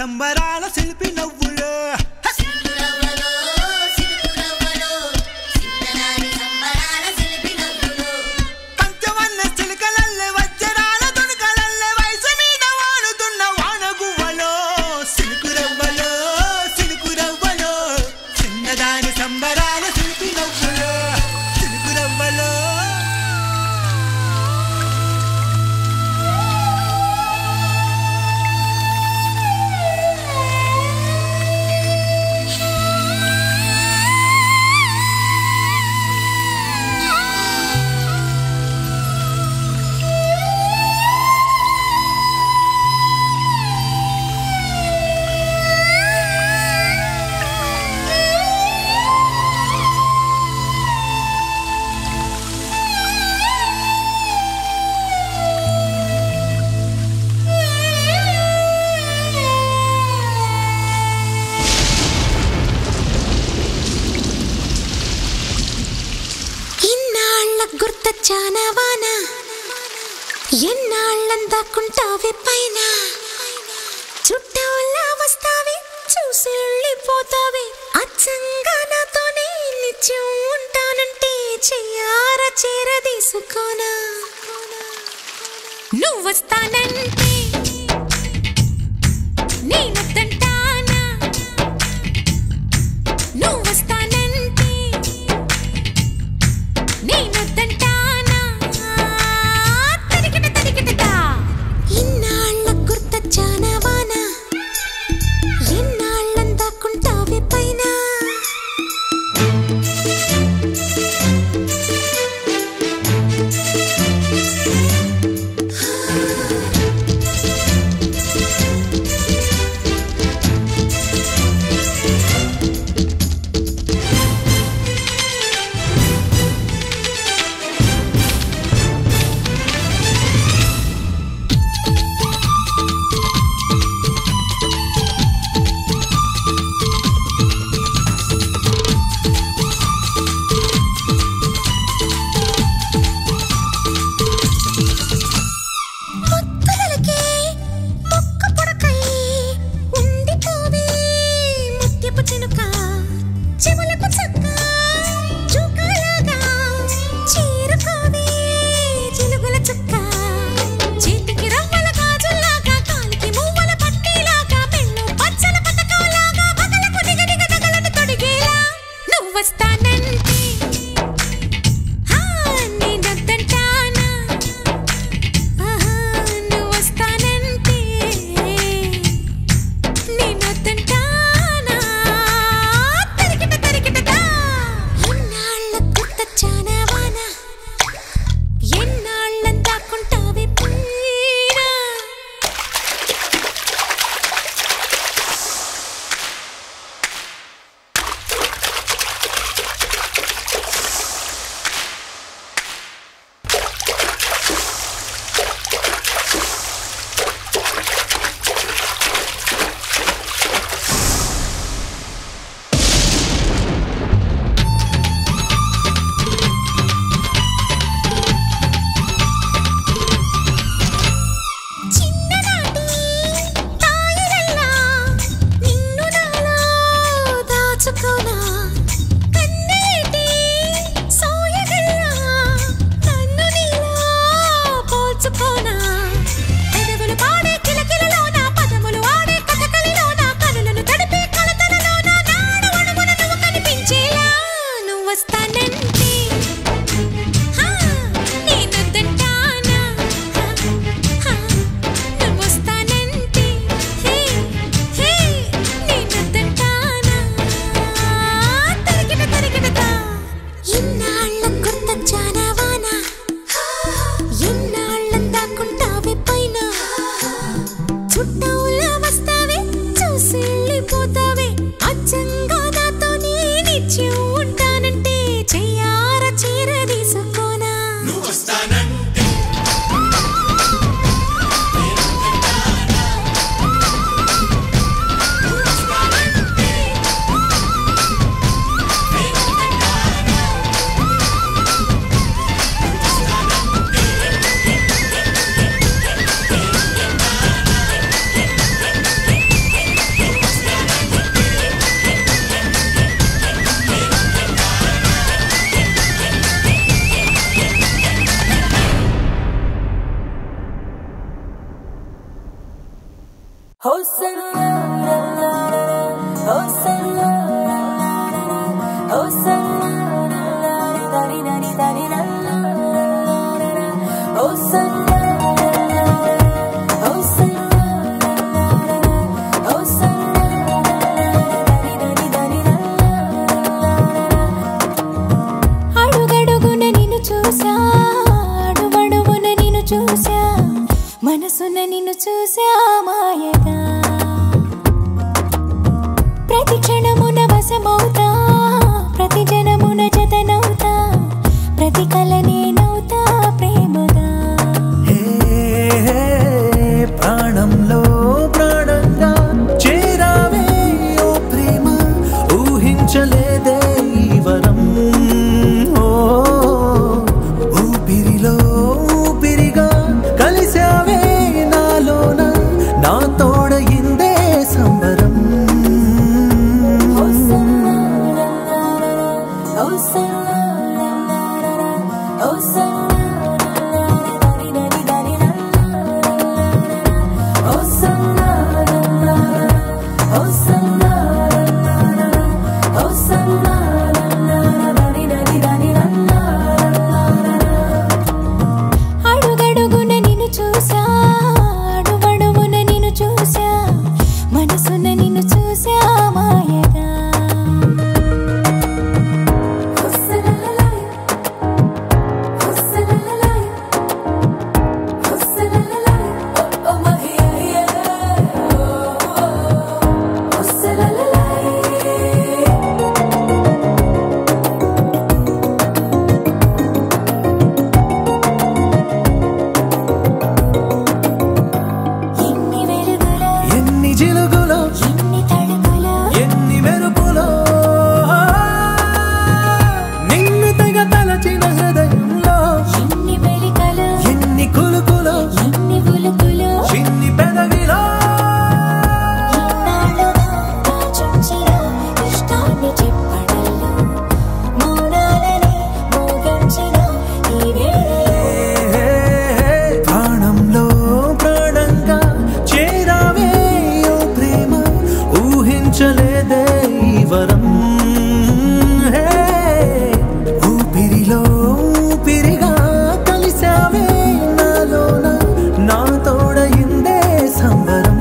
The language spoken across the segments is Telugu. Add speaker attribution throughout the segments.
Speaker 1: సంబరాల శిల్పి నవ్వులు
Speaker 2: సిరుకురవ్వలో, సిరుకురవ్వలో, చిన్ననాటి సంబరాల శిల్పి నవ్వులు.
Speaker 1: పంచవన్న చిలుకలల్లె వజ్రాల తుణుకలల్లె వయసు మీద వాడుతున్న వానగువ్వలో సిలుకురవ్వలో సిలుకురవ్వలో చిన్నదాని సంబరాల శిల్పి నవ్వులు సిలుకురవ్వలో
Speaker 3: ఇన్నాళ్ళ గుర్తొచ్చానవాన ఎన్నాళ్ళందాకుంటావే పైన చుట్టూలా వస్తావే చూసి వెళ్ళిపోతావే అచ్చంగా నాతోనే నిత్యం ఉంటానంటే చెయ్యార చేరదీసుకోనా నువ్వు వస్తానంటే నేనొద్దంటానా నువ్వు వస్తానంటే నేనొద్దంటానా తరిగిట తరిగిటట ఇన్నాళ్ళ గుర్తొచ్చానవాన ఎన్నాళ్ళందాకుంటావే పైన అడుగడుగున నిన్ను చూసా అడుగడుగున నిన్ను చూసా మనసున నిన్ను చూసా మాయగా ప్రతి క్షణమున వశమవుతా ప్రతి జనమున జతనవుతా ప్రతి కల నేనవుతా ప్రేమగా
Speaker 1: హే, ప్రాణంలో ప్రాణంగా చేరావే ఓ ప్రేమ ఊహించలేదే ఈ వరం ఓ ఊపిరిలో ఊపిరిగా కలిసావే నాలోన నా తోడయిందే సంబరం
Speaker 3: అడుగడుగున నిన్ను చూసా అడుగడుగున నిన్ను చూసా మనసున నిన్ను చూసా మాయగా ఎన్ని వెలుగులో
Speaker 1: ఎన్ని జిలుగులో
Speaker 3: ఎన్ని తడుగులో
Speaker 1: ఎన్ని మెరుపులో నిన్ను తెగ తలచిన హృదయంలో
Speaker 3: ఎన్ని మెలికలో
Speaker 1: ఎన్ని కులుకులో
Speaker 3: ఎన్ని ఉలుకులో
Speaker 1: చిన్ని పెదవిలో
Speaker 3: ఇన్నాళ్ళుగా దాచుంచిన ఇష్టాన్ని చెప్పడంలో మౌనాలని మోగించిన ఈ వేళలో
Speaker 1: ప్రాణంలో ప్రాణంగా చేరావే ఓ ప్రేమ ఊహించలేదే ఈ వరం హే, ఊపిరిలో ఊపిరిగా కలిసావే నాలోన నా తోడయిందే సంబరం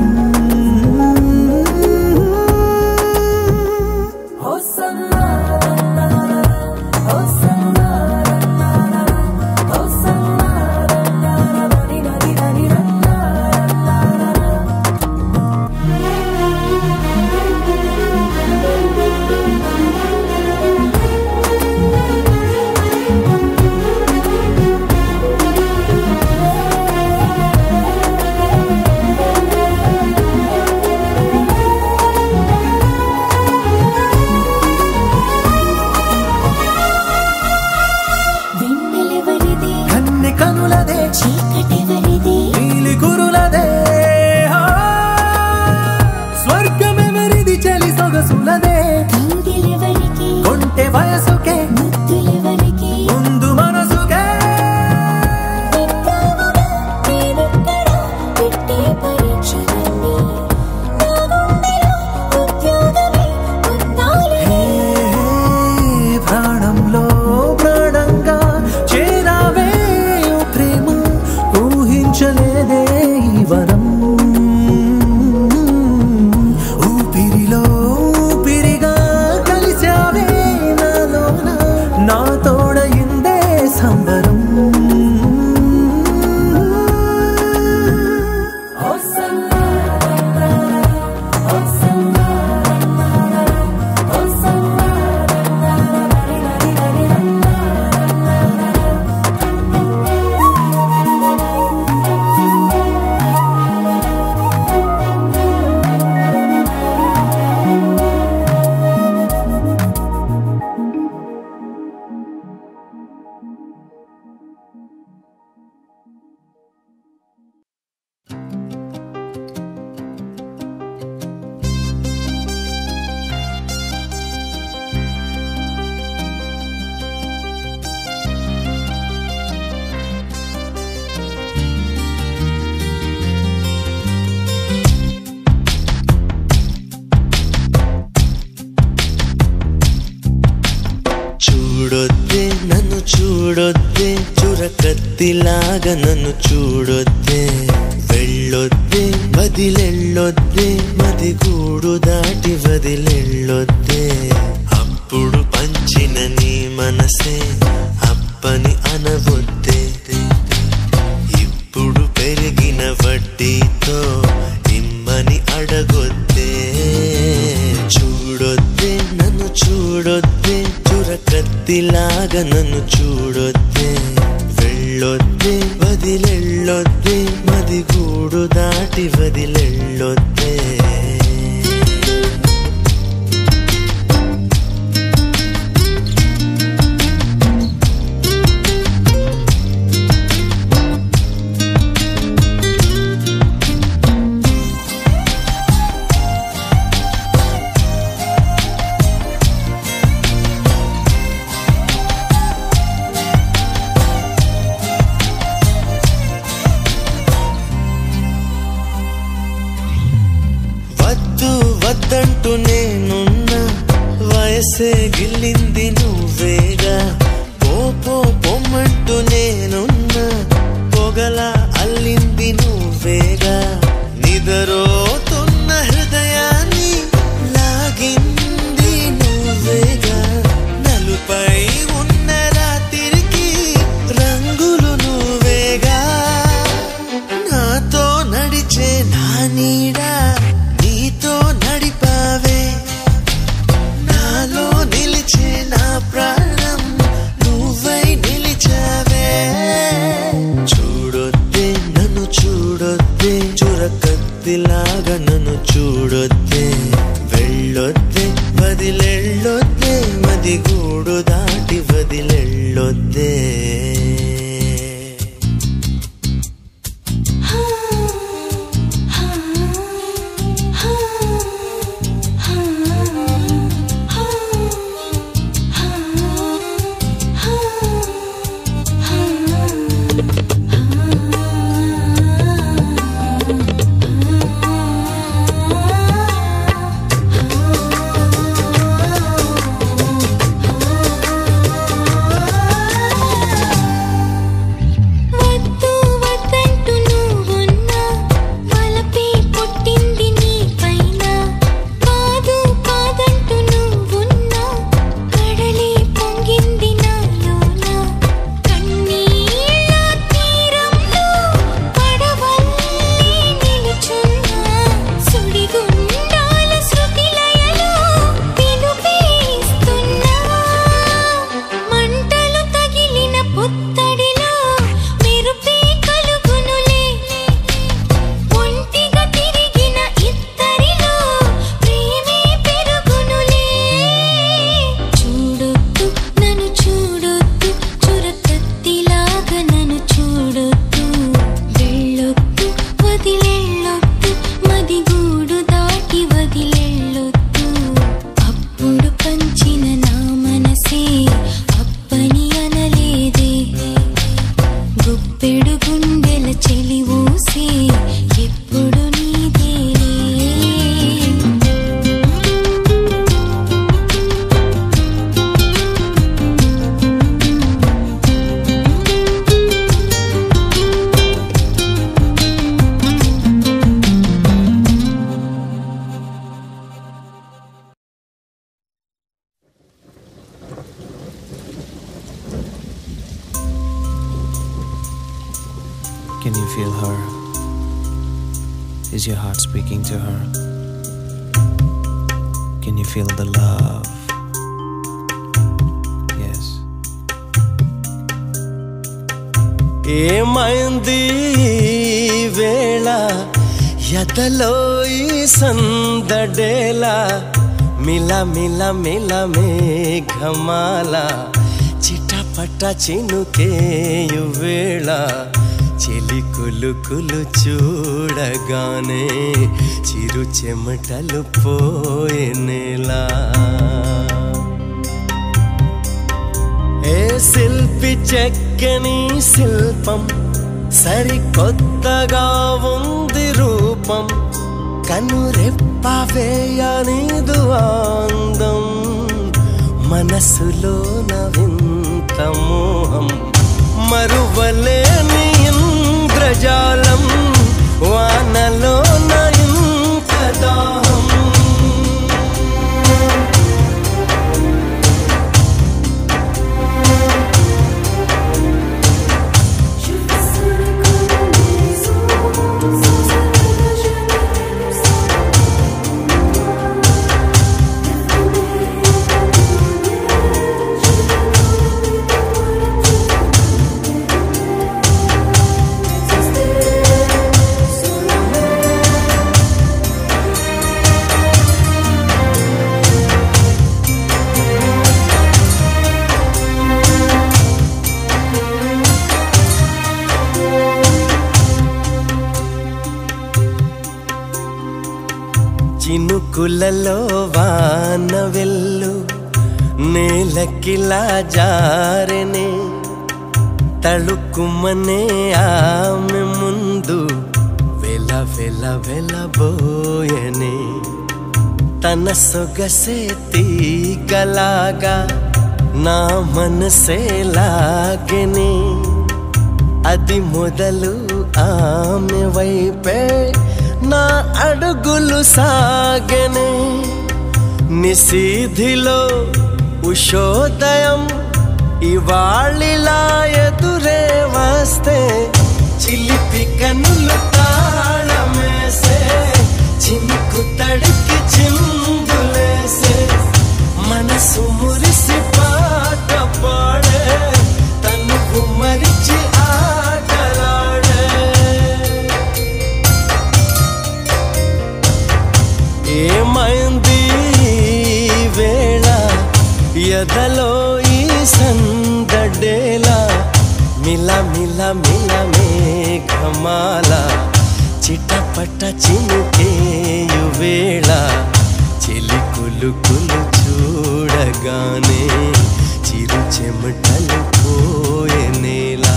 Speaker 3: వెన్నెలెవరిది
Speaker 1: కన్నె కనులదే
Speaker 3: చీకటెవరిది
Speaker 1: నీలి కురులదే ఆ, స్వర్గమెవరిది చలి సొగసులదే
Speaker 3: కౌగిలెవరికి
Speaker 1: కొంటె వయసుకే
Speaker 3: ముద్దులెవరికి
Speaker 1: ముందు మనసుకే
Speaker 3: విన్నావుగా నేనెక్కడ పెట్టే పరీక్షలన్నీ నా గుండెలో ఉద్యోగమే పొందాలి
Speaker 1: ఏ ప్రాణంలో ప్రాణంగా చేరావే ఓ ప్రేమ ఊహించలేదే ఈ వరం ఊపిరిలో ఊపిరిగా కలిసావే నాలోన
Speaker 4: కత్తిలాగా నన్ను చూడొద్దే వెళ్ళొద్దే వదిలెళ్ళొద్దే మది గూడు దాటి వదిలెళ్ళొద్దే అప్పుడు పంచిన నీ మనసే అప్పని అనవొద్దే ఇప్పుడు పెరిగిన వడ్డీతో ఇమ్మని అడగొద్దే చూడొద్దే నన్ను చూడొద్దే చురకత్తిలాగా నన్ను చూడొద్దే వెళ్ళొద్దే వదిలెళ్ళొద్దే మది గూడు దాటి వదిలెళ్ళొద్దే వద్దు వద్దంటూ నేనున్నా వయసే గిల్లింది నువ్వేగా పో పో పొమ్మంటూ నేనున్నా పొగల అల్లింది నువ్వేగా నిదరోతున్న హృదయాన్ని లాగింది నువ్వేగా నలుపై ఉన్న రాత్రికి రంగులు నువ్వేగా నాతో నడిచే నా నీడ నీతో నడిపావే నాలో నిలిచే నా ప్రాణం నువ్వై నిలిచావే చూడొద్దే నన్ను చూడొద్దే చురకత్తిలాగా నన్ను చూడొద్దే వెళ్ళొద్దే వదిలెళ్ళొద్దే మది గూడు దాటి వదిలెళ్ళొద్దే
Speaker 3: వద్దు వద్దంటూ నువ్వున్నా వలపే పుట్టింది నీ పైన కాదు కాదంటూ నువ్వున్నా కడలే పొంగింది నాలోన కన్నీళ్ళ తీరంలో పడవల్లే నిలుచున్నా సుడిగుండాల శృతిలయలో పిలుపేస్తున్నా మంటలు తగిలిన పుత్తడిలో మెరుపే కలుగునులే ఒంటిగా తిరిగిన ఇద్దరిలో ప్రేమే పెరుగునులే చూడొద్దు నన్ను చూడొద్దు చురకత్తిలాగా నన్ను చూడొద్దు వెళ్ళొద్దు వదిలెళ్ళొద్దు మది గూడు దాటి వదిలెళ్ళొద్దు అప్పుడు పంచిన నా మనసే అప్పని అనలేదే గుప్పెడు గుండెల చెలి ఊసే ఎప్పుడు నీదేలే
Speaker 1: Can you feel her? Is your heart speaking to her? Can you feel the love? Yes.
Speaker 4: ఏమైంది ఈ వేళ ఎదలో ఈ సందడేలా మిల మిల మిల మేఘమాల చిటపట చినుకేయు వేళ చెలి కులుకులు చూడగానే చిరు చెమటలు పోయేనేలా ఏ శిల్పి చెక్కని శిల్పం సరికొత్తగా ఉంది రూపం కనురెప్ప వేయనిదు అందం మనసులో వింత మోహం మరువలేని ఇంద్రజాలం వానలో ఇంత దాహం చినుకులలో వాన వెల్లు నేలకిలా జారెనే తళుకుమనే ఆమె ముందు వెల వెల వెలబోయనే తన సొగసే తీగలాగా నా మనసే లాగెనే అది మొదలు ఆమె వైపే నా అడుగులు సాగెనే నిశీధిలో ఉషోదయం ఇవాళిలా ఎదురే వస్తే చిలిపి కన్నులు తాళమేసే చినుకు తడికి చిందులేసే మనసు మురిసి పాట పాడే తనువు మరిచి ఆటలాడే ఏమైంది ఈ వేళ ఎదలో ఈ సందడేలా మిల మిల మిల మేఘమాల చిటపట చినుకేయు వేళ చెలి కులుకులు చూడగానే చిరు చెమటలు పోయే నేలా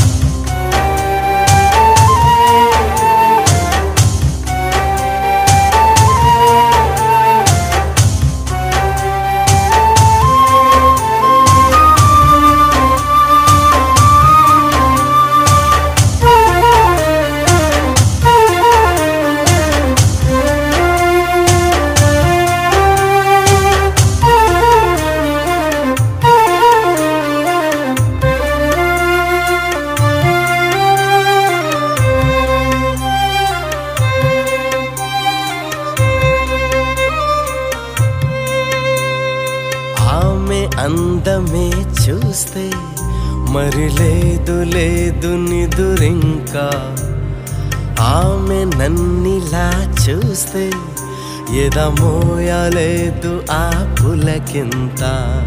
Speaker 4: ఆమె అందమే చూస్తే మరి లేదు లేదు నిదురింకా ఆమె నన్నిలా చూస్తే ఎదమోయలేదు ఆ పులకింత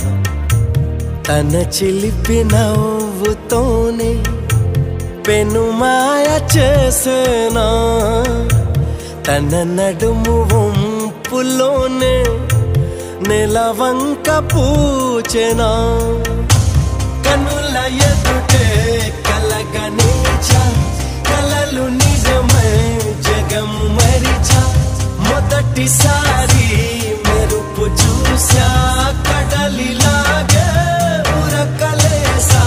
Speaker 4: తన చిలిపి నవ్వుతోనే పెనుమాయ చేసేనా తన నడుము వంపులోనే నెలవంక పూచెనా కనుల ఎదుటే కలగనిచ కలలు నిజమై జగం మరిచ మొదటిసారి మెరుపు చూసా కడలిలాగే ఉరకలేసా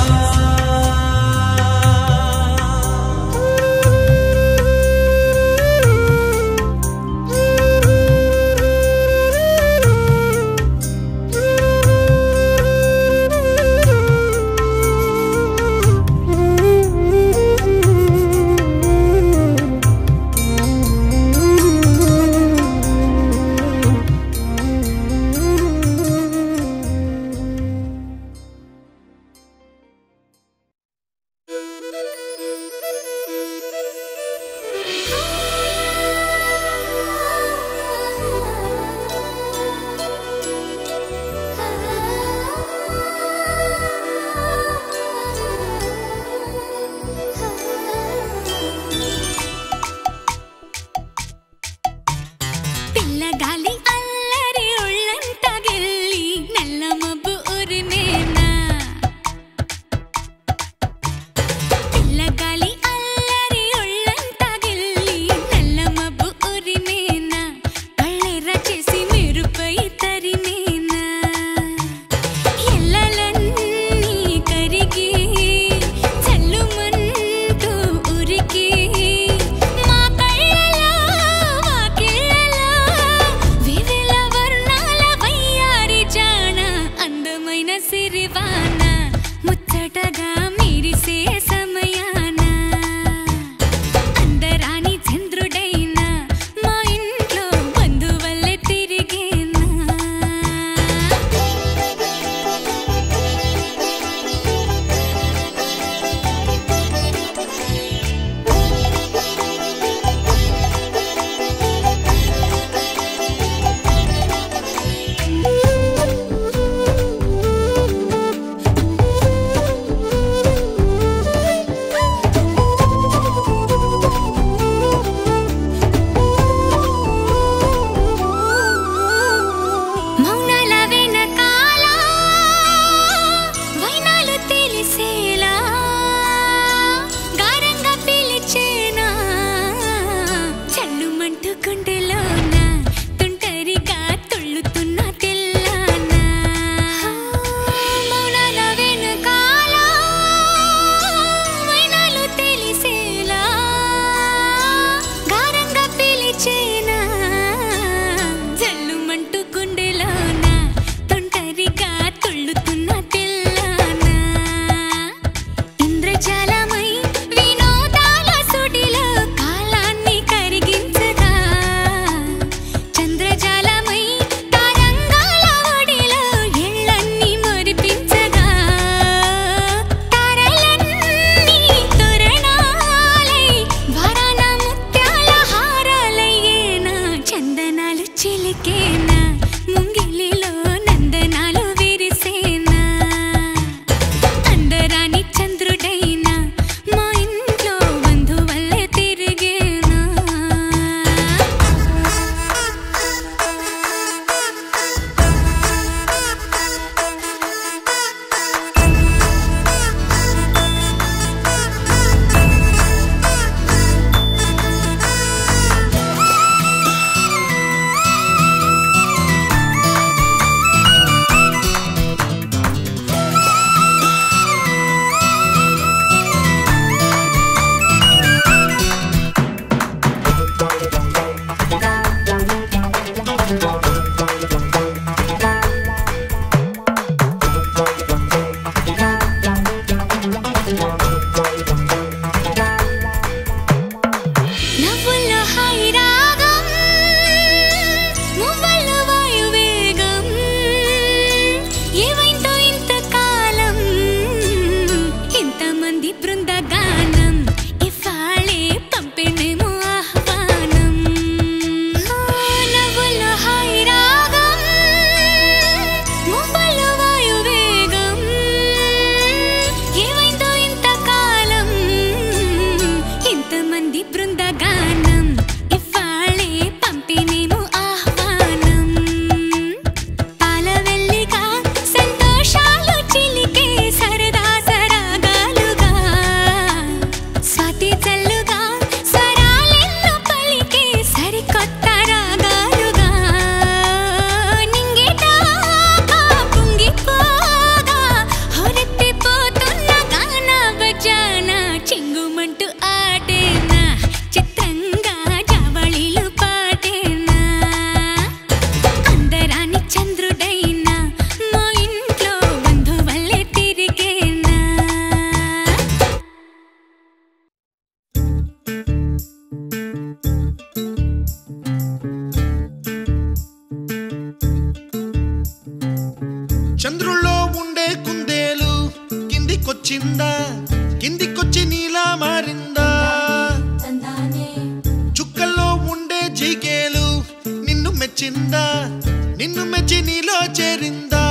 Speaker 5: కిందికొచ్చిందా నిన్ను మెచ్చి నీలో చేరిందా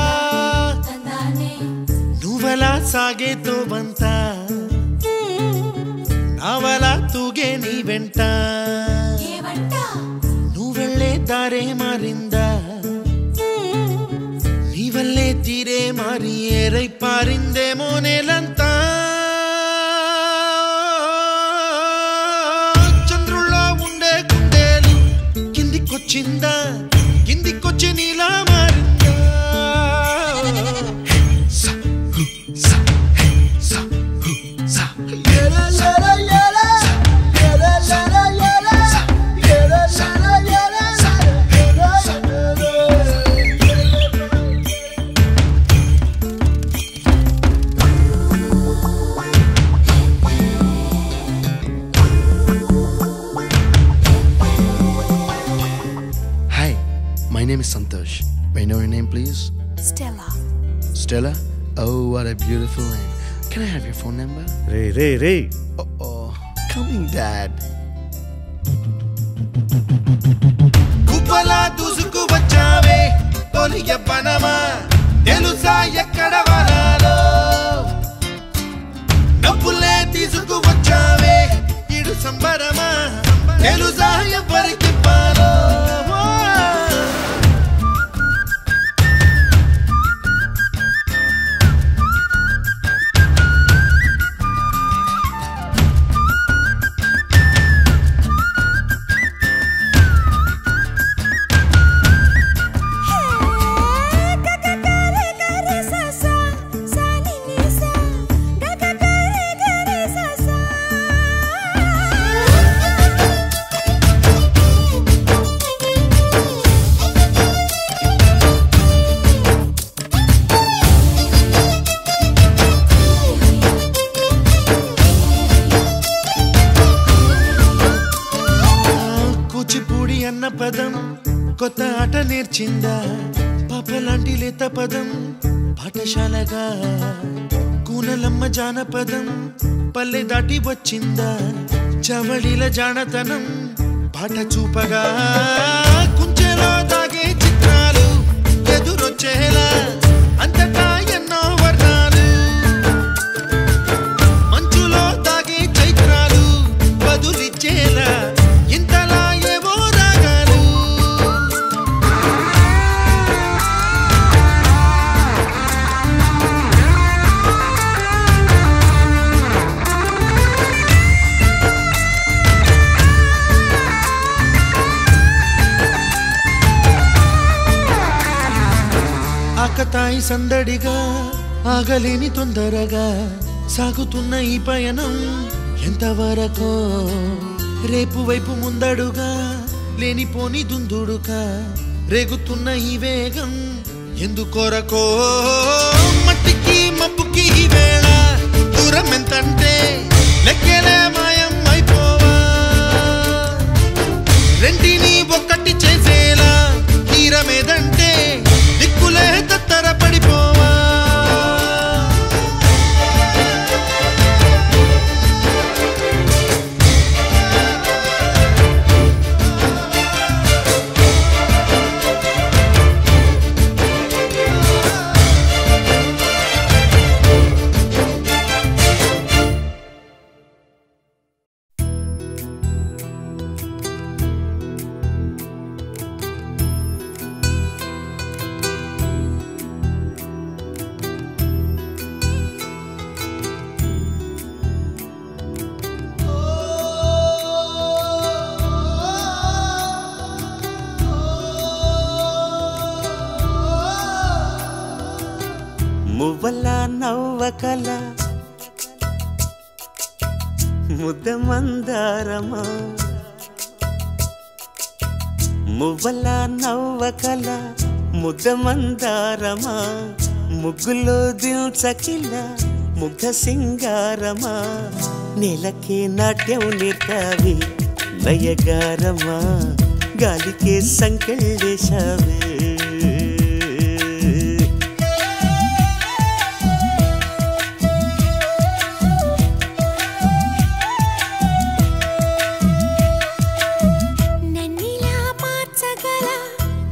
Speaker 5: నువ్వలా సాగేతో బంత నావలా తూగే నీ వెంట నువ్వెళ్ళే దారే మారిందా నీ వల్లే తీరే మారి ఏరై పారిందేమో నేలంతా చంద్రుల్లో ఉండే కుండేలు కిందికొచ్చిందా కిందికొచ్చి నీలా మారిందా స, హు, స, హే, స, హు, స.
Speaker 6: Hi, my name is Santosh. May I know your name, please?
Speaker 3: Stella.
Speaker 6: Stella? Oh, what a beautiful name. Can I have your phone number?
Speaker 5: Ray ray ray
Speaker 6: Oh, oh. Coming, Dad.
Speaker 5: కుప్పలా దూసుకు వచ్చావే తొలి యవ్వనమా తెలుసా ఎక్కడ వరాలో డబ్బులే తీసుకు వచ్చావే ఇడు సంబరమా తెలుసా ఎవరికి పాలో కూచిపూడి అన్న పదం కొత్త ఆట నేర్చిందా పాపలాంటి లేత పదం పాఠశాలగా కూనలమ్మ జానపదం పల్లె దాటి వచ్చిందా చవళిల జానతనం పాట చూపగా కుంచెలో దాగే చిత్రాలు ఎదురొచ్చేలా అంతటా ఎన్నో వర్ణాలు మంచులో దాగే చైత్రాలు బదులిచ్చేలా ఇంతలా ఏవో రాగాలు ఆకతాయి సందడిగా ఆగలేని తొందరగా సాగుతున్న ఈ పయనం ఎంతవరకో రేపు వైపు ముందడుగా లేనిపోని దుందుడుగా రేగుతున్న ఈ వేగం ఎందుకొరకో మట్టికి మబ్బుకి ఈ వేళ దూరం ఎంతంటే లెక్కలే మాయం అయిపోవా రెంటిని ఒక్కటి చేసేలా తీరమేదంటే దిక్కులే తత్తర పడిపోవా
Speaker 7: మువ్వల నవ్వకల ముద్ద మందారమా మువ్వల నవ్వకల ముద్ద మందారమా ముగ్గులో దిల్చకిల ముగ్ధ సింగారమా నెలకే నాట్యం నేర్తావి లయగారమా గాలికే సంకెళ్ళేశావే
Speaker 3: నన్నిలా మార్చగల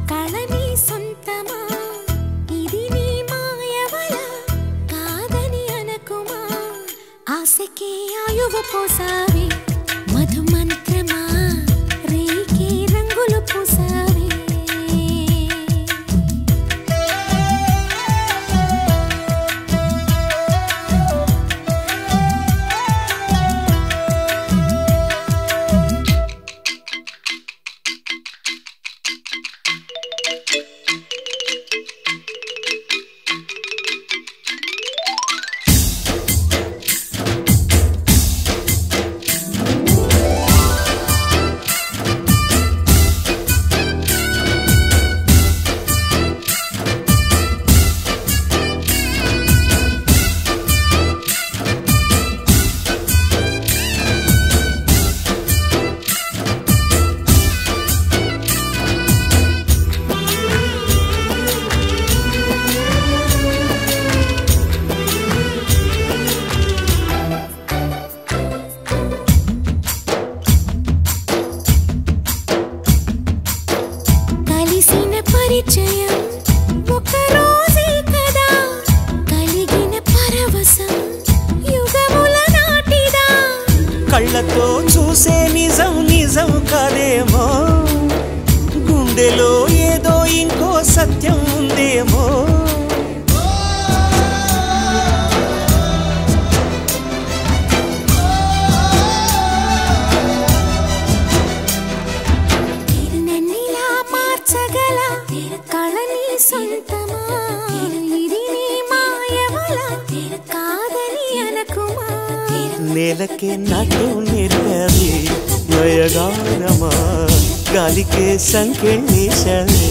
Speaker 7: నేలకే నాటు నేర్పవి నయగారమా గాలికే సంకెళ్ళేశవే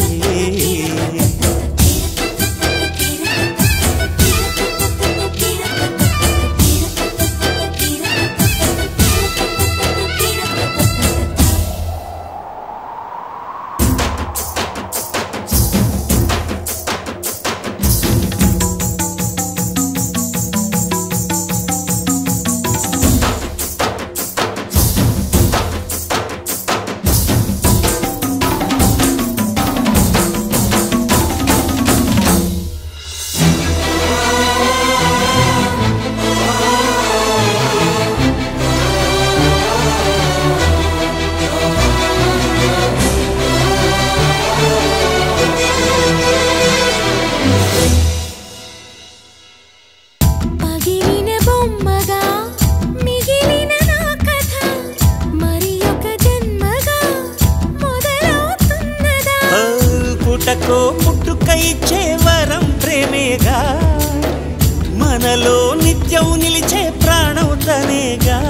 Speaker 3: పగిలిన బొమ్మగా మిగిలిన నా కథ మరి ఒక జన్మగా మొదలవుతున్నదా
Speaker 7: ఆ, పుటకో పుట్టుకై వరం ప్రేమేగా మనలో నిత్యం నిలిచే ప్రాణం తనేగా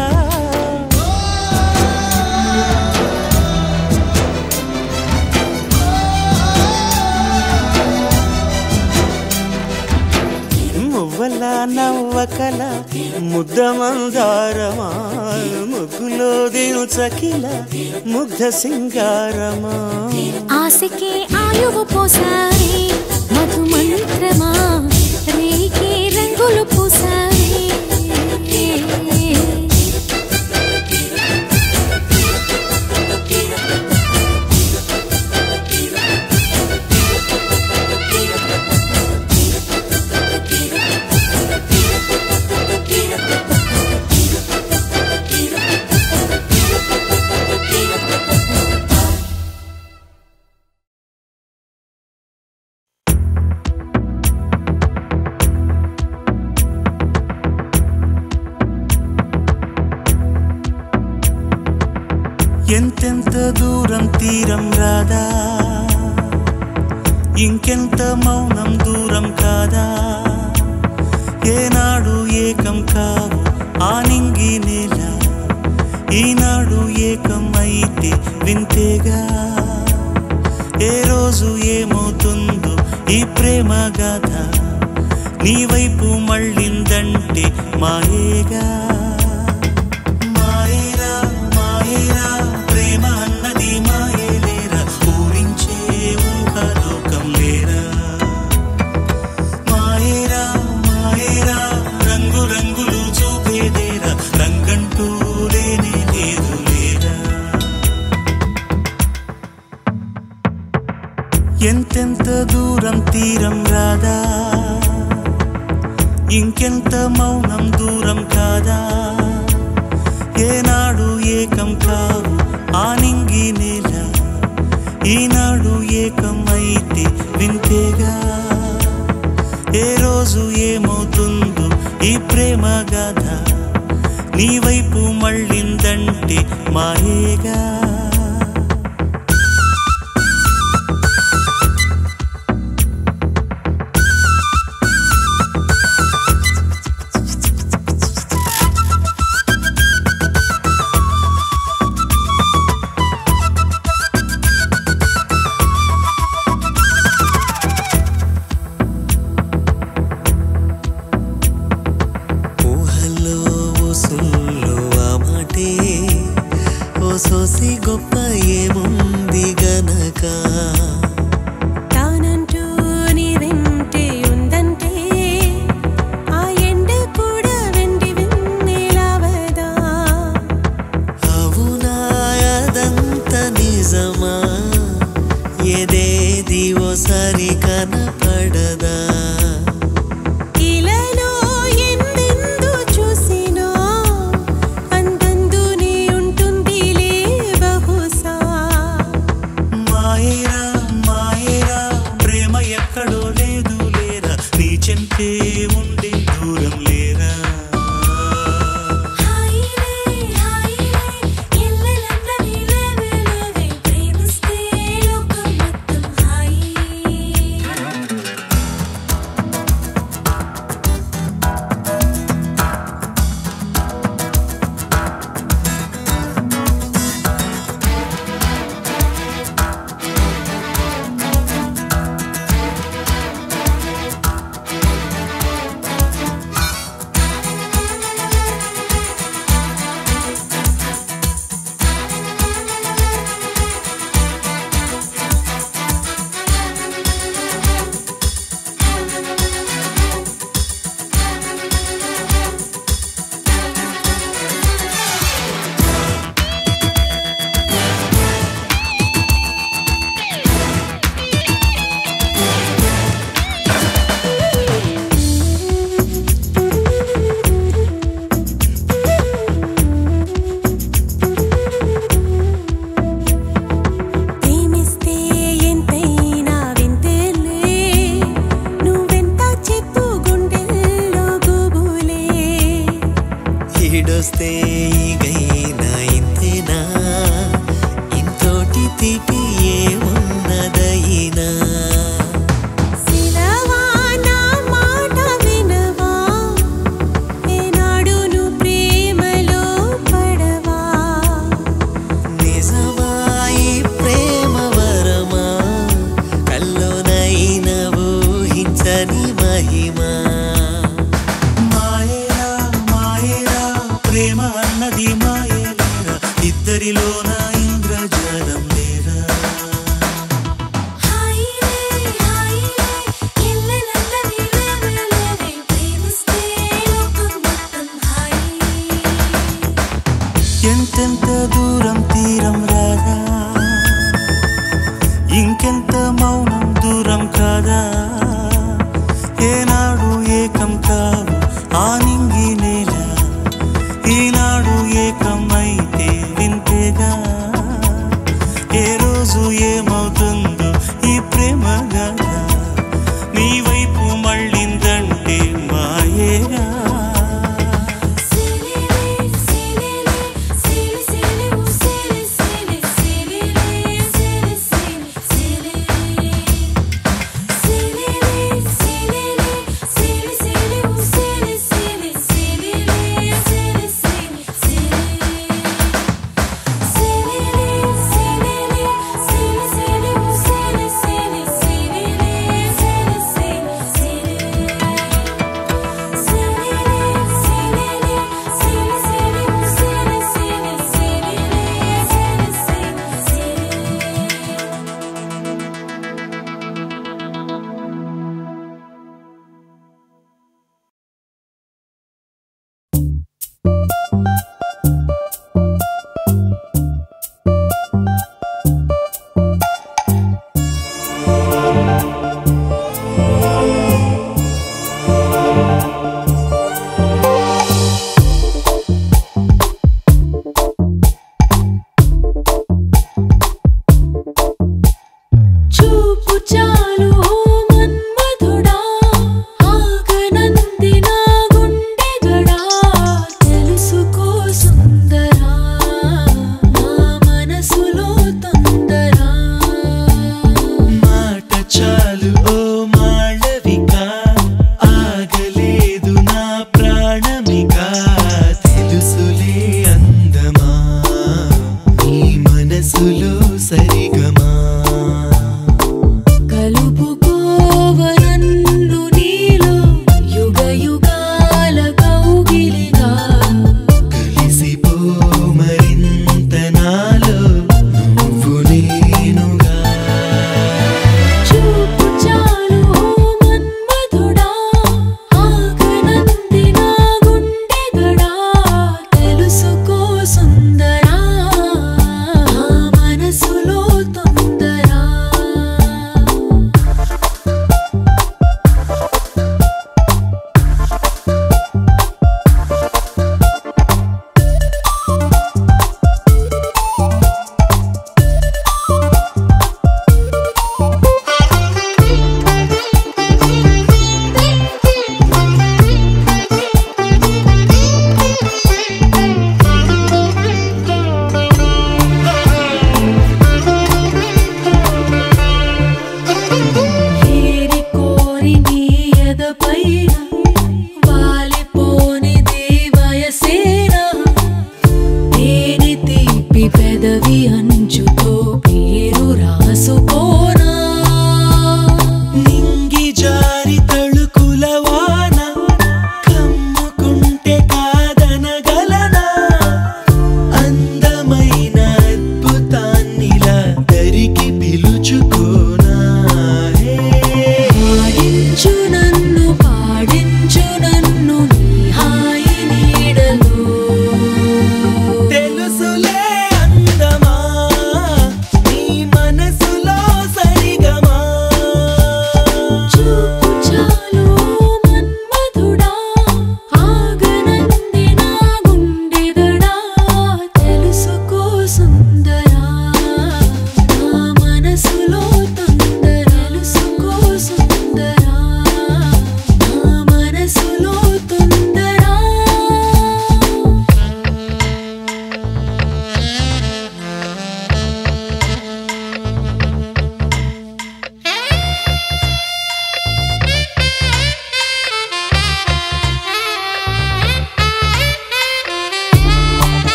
Speaker 7: మువ్వల నవ్వకల ముద్ద మందారమా ముగ్గులో దినుచకిల ముగ్ధ సింగారమా
Speaker 3: ఆశకే ఆయువు పోసావే మధు మంత్రమా రేకే రంగులు పూసావే
Speaker 7: ఎంతెంత దూరం తీరం రాదా ఇంకెంత మౌనం దూరం కాదా ఏనాడు ఏకం కావు ఆనింగి నేల ఈనాడు ఏకం అయితే వింతేగా ఏ రోజు ఏమవుతుందో ఈ ప్రేమ గాథ నీ వైపు మళ్ళిందంటే మాయేగా మాయేరా మాయేరా ప్రేమ అన్నది మాయేలేరా ఊరించే ఊహలోకం లేరా మాయేరా మాయేరా రంగు రంగులు చూపేదేరా రంగంటూ లేనే లేదు లేరా ఎంతెంత దూరం తీరం రాదా ఇంకెంత మౌనం దూరం కాదా ఏనాడు ఏకం కావు ఆనింగి నేల ఈనాడు ఏకం అయితే వింతేగా ఏ రోజు ఏమవుతుందో ఈ ప్రేమ గాథ నీ వైపు మళ్ళిందంటే మాయేగా
Speaker 4: ఊహల్లో ఊసుల్లో ఆ మాటే ఓ సోసి గొప్ప ఏముంది గనక
Speaker 3: తానంటూ నీ వెంటే ఉందంటే ఆ ఎండ కూడా వెండి వెన్నెలవదా
Speaker 4: అవునా అదంత నిజమా ఏదేది ఓసారి కనపడదా
Speaker 3: ఇలాలో ఎందెందు చూసినా అందందు నీ ఉంటుందిలే బహుశా
Speaker 7: మాయేరా
Speaker 4: తీపి ఏమున్నదైనా
Speaker 3: సిలవా నా మాట వినవా ఏనాడు నువ్వు ప్రేమలో పడవా
Speaker 4: నిజమాయి ప్రేమ వరమా కల్లోనైన ఊహించని మహిమా
Speaker 7: మాయేరా మాయేరా ప్రేమ అన్నది మాయేరా ఇద్దరిలోన ఇంద్రజాలం లేరా
Speaker 2: హాయిలే హాయిలే ఎల్లెల్లవి లేవలేవే ప్రేమిస్తే లోకం మొత్తం హాయి
Speaker 7: ఎంతెంత దూరం తీరం రాదా ఇంకెంత మౌనం దూరం కాదా ఏనాడు ఏకం కావు ఆ నింగి నేల ఈనాడు ఏకమైతే వింతేగా ఏ రోజు ఏమవుతుందో ఈ ప్రేమ గాథ నీ వైపు మళ్ళిందంటే మాయేగా
Speaker 2: సిలిలే సిలిలే సిలి సిలి ఓ సిలి సిలి సిలిలే సిలి సిలి సిలి సిలిలే సిలిలే సిలి సిలి ఓ సిలి సిలి సిలిలే సిలి సిలి సిలి సిలిలే సిలిలే సిలి సిలి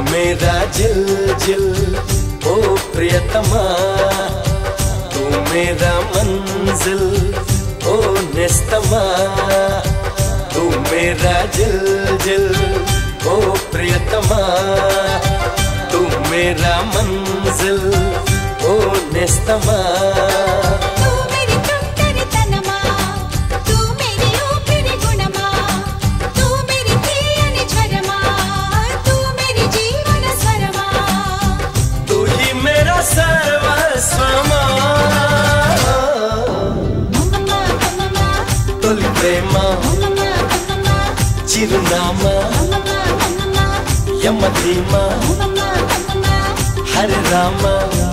Speaker 8: मेरा जिल जिल ओ प्रियतमा तू मेरा मंजिल ओ निस्तमा तू मेरा जिल जिल ओ प्रियतमा तू मेरा मंजिल ओ निस्तमा
Speaker 2: तू मेरी तोंटरितनमा तू मेरी ऊपिరి గుణమా तू मेरी తీయని జ్వరమా तू मेरी జీవన స్వరమా
Speaker 8: तू ही मेरा सर्वस्वमा
Speaker 2: అమ్మమ్మ అమ్మమ్మ
Speaker 8: తొలి ప్రేమ
Speaker 2: అమ్మమ్మ అమ్మమ్మ
Speaker 8: చిరునామా
Speaker 2: అమ్మమ్మ అమ్మమ్మ
Speaker 8: యమధీమా
Speaker 2: అమ్మమ్మ అమ్మమ్మ
Speaker 8: हरे रामा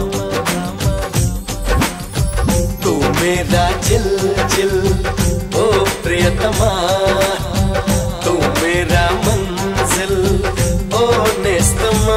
Speaker 8: तू मेरा चिल चिल ओ प्रियतमा तू मेरा मंजिल ओ निस्तमा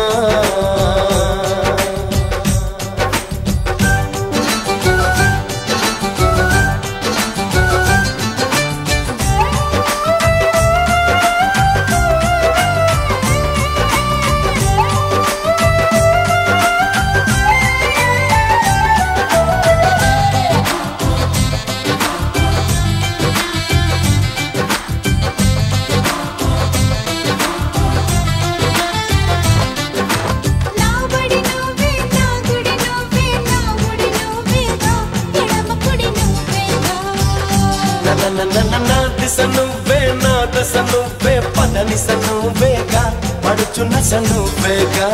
Speaker 2: నా బడి నువ్వే నా గుడి నువ్వే నా ముడి నువ్వేగా ఎడమ కుడి నువ్వేగా
Speaker 8: నా నా నా నా నా నా దిశ నువ్వే నా దశ నువ్వే పదనిస నువ్వేగా పడుచున్న స నువ్వేగా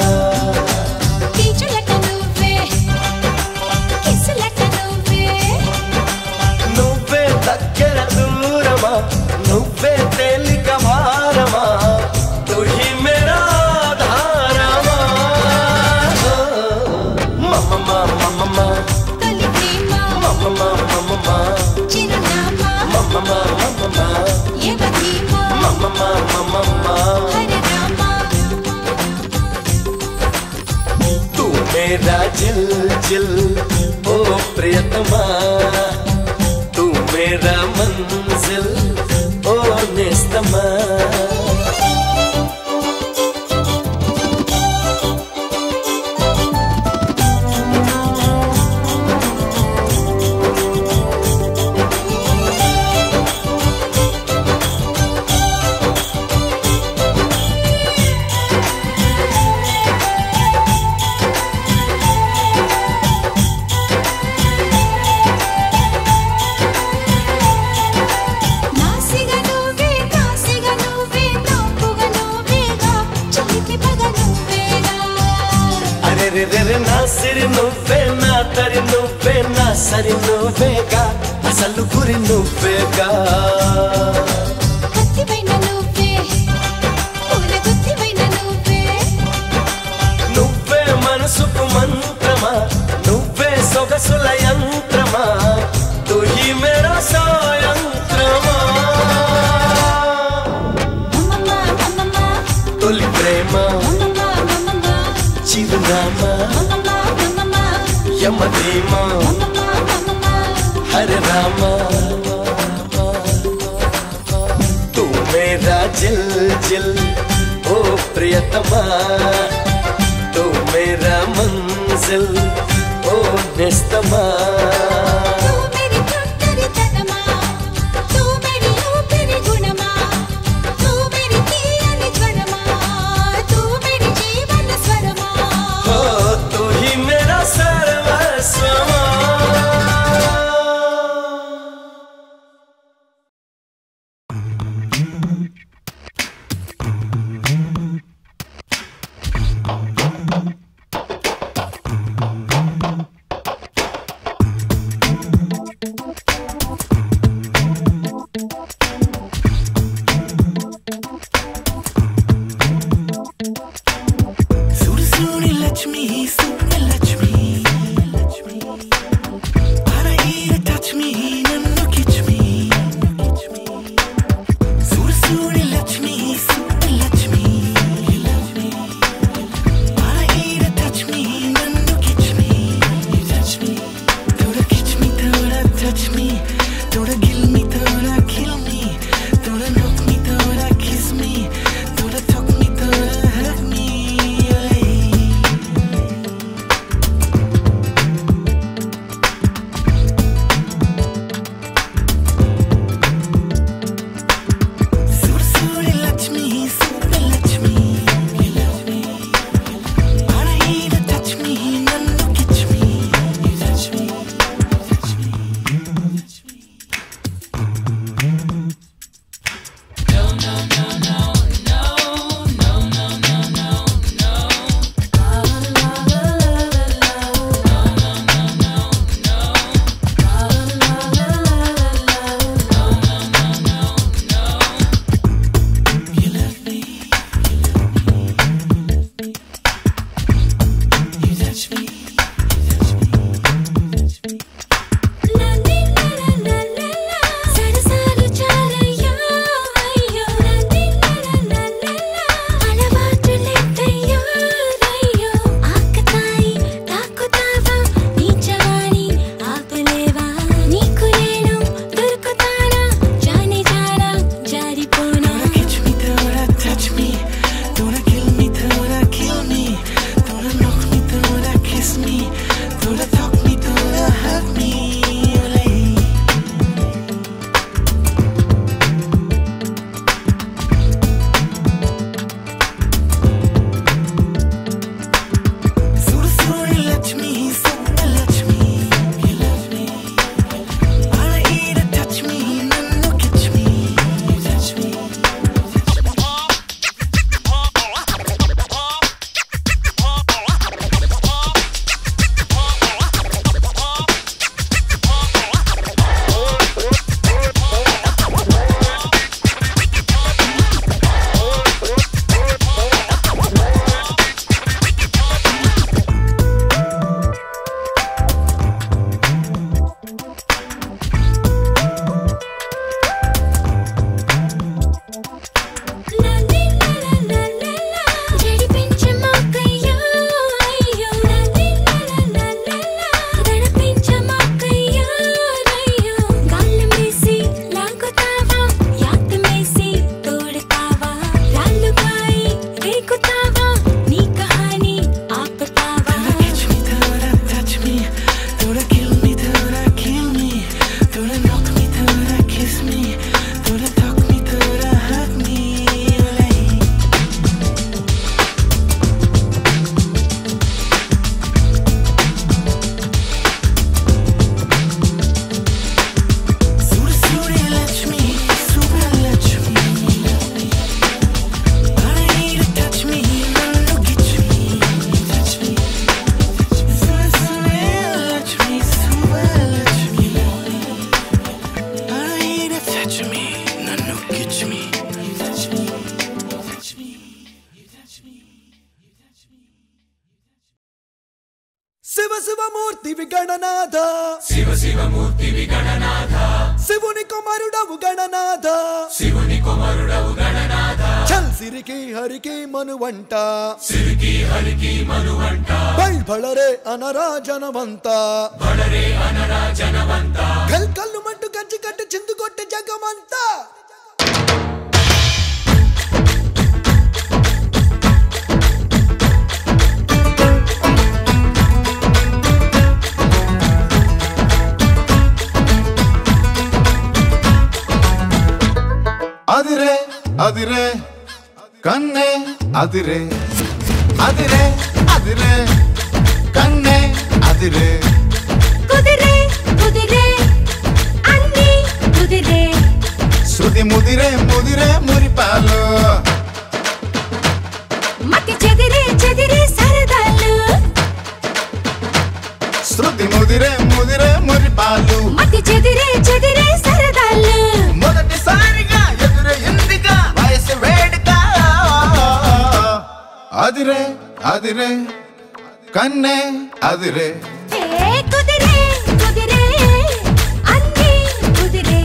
Speaker 2: కీచులట నువ్వే కిసులట నువ్వే
Speaker 8: నువ్వే దగ్గర దూరమా నువ్వే తేలిక భారమా తుహి మేరా ఆధారమా మమ్మమ్మ మమ్మమ్మ
Speaker 2: తొలి ప్రేమ
Speaker 8: మమ్మమ్మ మమ్మమ్మ
Speaker 2: చిరునామా
Speaker 8: మమ్మమ్మ మమ్మమ్మ
Speaker 2: యమధీమా
Speaker 8: మమ్మమ్మ మమ్మమ్మ
Speaker 2: హరే రామా
Speaker 8: तू मेरा जिल जिल ओ प्रियतमा तू मेरा मंजिल ओ निस्तमा
Speaker 2: నాసిగ నువ్వే నాసిగ నువ్వే నాపుగ నువ్వేగా చిలిపి పగ నువ్వేగా
Speaker 8: అరే రే రే రే నా సిరి నువ్వే నా తరి నువ్వే నా సరి నువ్వేగా అసలు గురి నువ్వేగా
Speaker 2: కత్తివైన నువ్వే పూల గుత్తివైన నువ్వే
Speaker 8: నువ్వే మనసుకు మంత్రమా నువ్వే సొగసుల యంత్రమా తుహి మేరా సాయంత్రమా
Speaker 2: అమ్మమ్మ అమ్మమ్మ
Speaker 8: తొలి ప్రేమ
Speaker 2: అమ్మమ్మ అమ్మమ్మ
Speaker 8: చిరునామా
Speaker 2: అమ్మమ్మ అమ్మమ్మ
Speaker 8: యమధీమా
Speaker 2: అమ్మమ్మ అమ్మమ్మ
Speaker 8: हरे रामा तू मेरा जिल जिल ओ प्रियतमा तू मेरा मंजिल ओ निस्तमा
Speaker 2: तू मेरी तोंटरितनमा तू मेरी ऊपिరి గుణమా तू मेरी తీయని జ్వరమా तू मेरी జీవన స్వరమా
Speaker 8: ओ तू ही मेरा सर्वस्वमा
Speaker 6: Thank
Speaker 9: శివ శివమూర్తివి గణనాథ శివ శివమూర్తివి గణనాథ శివుని కుమారుడవు గణనాథ శివుని కుమారుడవు గణనాథ చల్ సిరికి హరికి మనువంట సిరికి హరికి మనువంట బల్ బళరే అనరా జనవంత బళరే అనరా జనవంత కల్ కల్లు మంటు కంచి కట్టు చిందు కొట్టు జగమంతా
Speaker 10: అదిరే అదిరే కన్నే అదిరే అదిరే అదిరే కన్నే అదిరే
Speaker 2: కుదిరే కుదిరే అన్ని కుదిరే
Speaker 10: శృతి ముదిరే ముదిరే మురిపాలు
Speaker 2: మతి చెదిరే చెదిరే సరదాలు
Speaker 10: శృతి ముదిరే ముదిరే మురిపాలు
Speaker 2: మతి చెదిరే చెదిరే సరదాలు
Speaker 10: మొదటిసారిగా ఎదురే ఇందిగా వయసు వేడుక అదిరే అదిరే కన్నే అదిరే
Speaker 2: ఏ కుదిరే కుదిరే అన్ని కుదిరే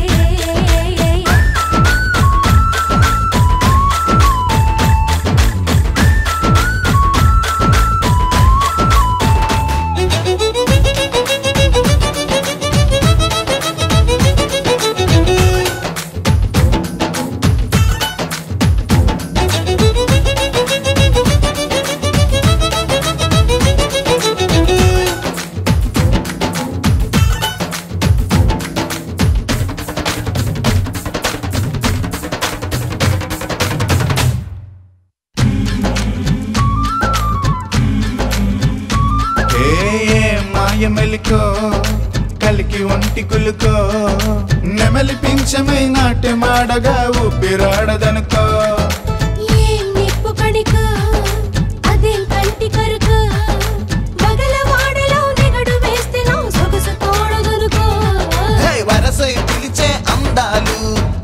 Speaker 10: ఏ ఏ మాయ మెలికో కలికి ఒంటి కులుకో నెమలి పింఛమై నాట్యమాడగా ఊపిరాడదనుకో
Speaker 2: ఏం నిప్పు కణిక అదేం కంటి కరుక బగలవాడలో నిగడు వేస్తే నా సొగసు తోడదనుకో
Speaker 10: హే వరసై పిలిచే అందాలు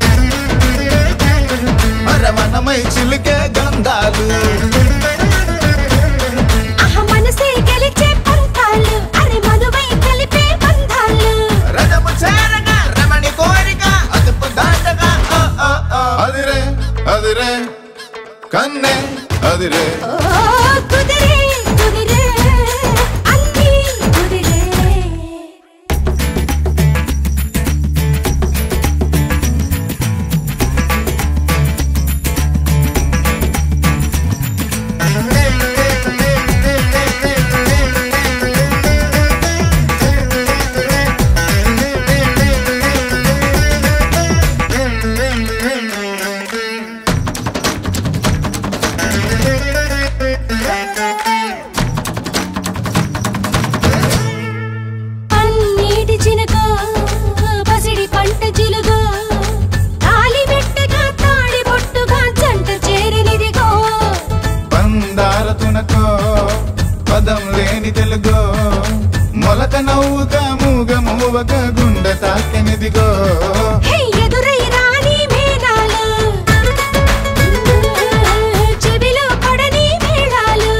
Speaker 10: అరవనమై చిలికే గంధాలు
Speaker 2: అహ మనసే గెలిచే పంతాలు అరే మధువై కలిపే బంధాలు
Speaker 10: రథము చేరగా రమణి కోరిక అదుపు దాటగా ఆ, ఆ, ఆ. అదిరే అదిరే కన్నే అదిరే
Speaker 2: ఓ కుదిరే కుదిరే అన్ని కుదిరే పన్నీటి చినుకో పసిడి పంట చిలుగో తాలి పెట్టగా తాడి బొట్టుగా జంట చేరినిదిగో
Speaker 10: పందార తునకో పదం లేని తెలుగో మొలక నవ్వుగా మూగ మూవక గుండె తాకెనిదిగో
Speaker 2: హే ఎదురై రాని మేనాలు చెవిలో పడని మేళాలు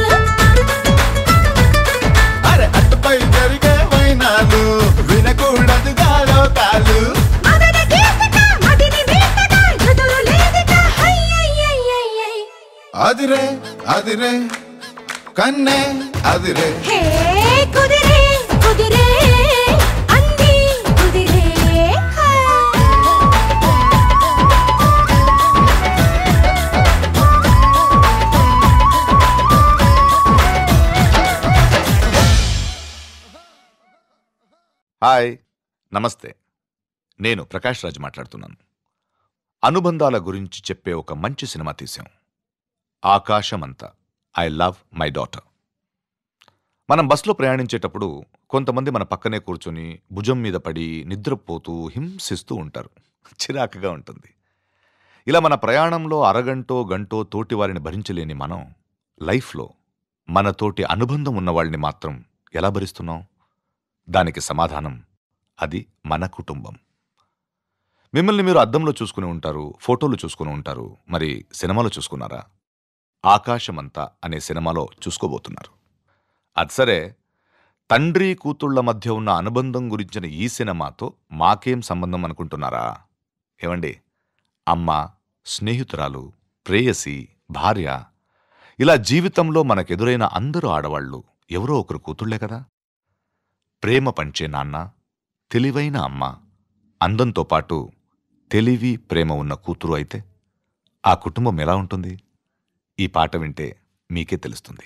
Speaker 10: అరే అటుపై జరిగే వైనాలు వినకూడదుగా లోకాలు
Speaker 2: మదన గీతక మదిని వీతక ఎదురు లేదిక హయ్యయ్యయ్యయ్యయ్
Speaker 10: అదిరే అదిరే కన్నే అదిరే
Speaker 2: హే కుదిరే కుదిరే అంది కుదిరే
Speaker 11: హాయ్ నమస్తే నేను ప్రకాష్ రాజ్ మాట్లాడుతున్నాను అనుబంధాల గురించి చెప్పే ఒక మంచి సినిమా తీసాం ఆకాశమంతా ఐ లవ్ మై డాటర్ మనం బస్సులో ప్రయాణించేటప్పుడు కొంతమంది మన పక్కనే కూర్చొని భుజం మీద పడి నిద్రపోతూ హింసిస్తూ ఉంటారు చిరాకుగా ఉంటుంది ఇలా మన ప్రయాణంలో అరగంటో గంటో తోటి వారిని భరించలేని మనం లైఫ్లో మన తోటి అనుబంధం ఉన్న వాళ్ళని మాత్రం ఎలా భరిస్తున్నాం దానికి సమాధానం అది మన కుటుంబం మిమ్మల్ని మీరు అద్దంలో చూసుకుని ఉంటారు ఫోటోలు చూసుకుని ఉంటారు మరి సినిమాలో చూసుకున్నారా ఆకాశమంతా అనే సినిమాలో చూసుకోబోతున్నారు అది సరే తండ్రి కూతుళ్ల మధ్య ఉన్న అనుబంధం గురించిన ఈ సినిమాతో మాకేం సంబంధం అనుకుంటున్నారా ఏమండి అమ్మ స్నేహితురాలు ప్రేయసి భార్య ఇలా జీవితంలో మనకెదురైన అందరూ ఆడవాళ్ళు ఎవరో ఒకరు కూతుళ్లే కదా ప్రేమ పంచే నాన్న తెలివైన అమ్మ అందంతో పాటు తెలివి ప్రేమ ఉన్న కూతురు అయితే ఆ కుటుంబం ఎలా ఉంటుంది ఈ పాట వింటే మీకే తెలుస్తుంది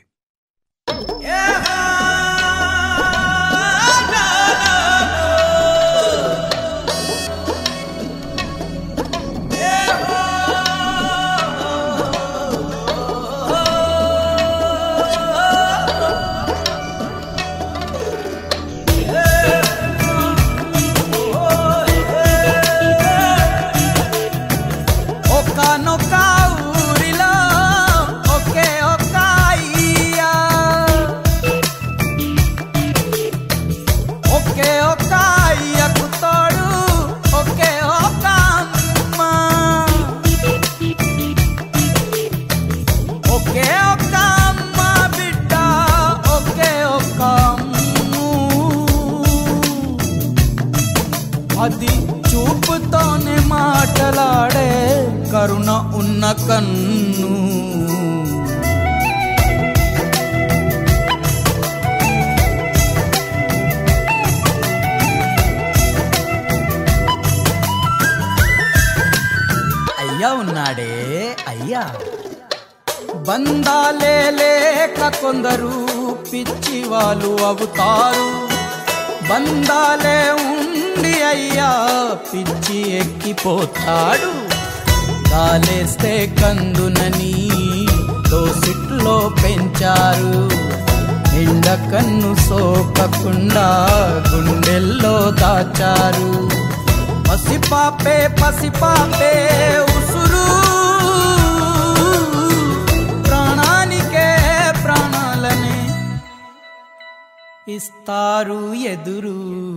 Speaker 12: ఒకానొక ఊరిలో ఒకే ఒక అయ్య ఒకే ఒక అయ్యకు తోడు ఒకే ఒక అమ్మ ఒకే ఒక అమ్మ బిడ్డ ఒకే ఒక అమ్ము అది చూపుతోనే మాటలాడే కరుణ ఉన్న కన్ను అయ్యా ఉన్నాడే అయ్యా బంధాలే లేక కొందరు పిచ్చి వాళ్ళు అవుతారు బంధాలే ఉండి అయ్యా పిచ్చి ఎక్కిపోతాడు కాలేస్తే కందునని దోసిట్లో పెంచారు ఎండ కన్ను సోకకుండా గుండెల్లో దాచారు పసిపాపే పసిపాపే ఉసురు ప్రాణానికే ప్రాణాలనే ఇస్తారు ఎదురు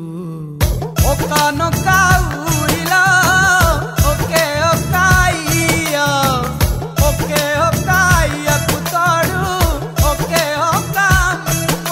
Speaker 12: ఒకనొక ఊరిలో ఒకే ఒక అయ్య ఒకే ఒక అయ్యకు తాడు ఒకే ఒక అమ్మ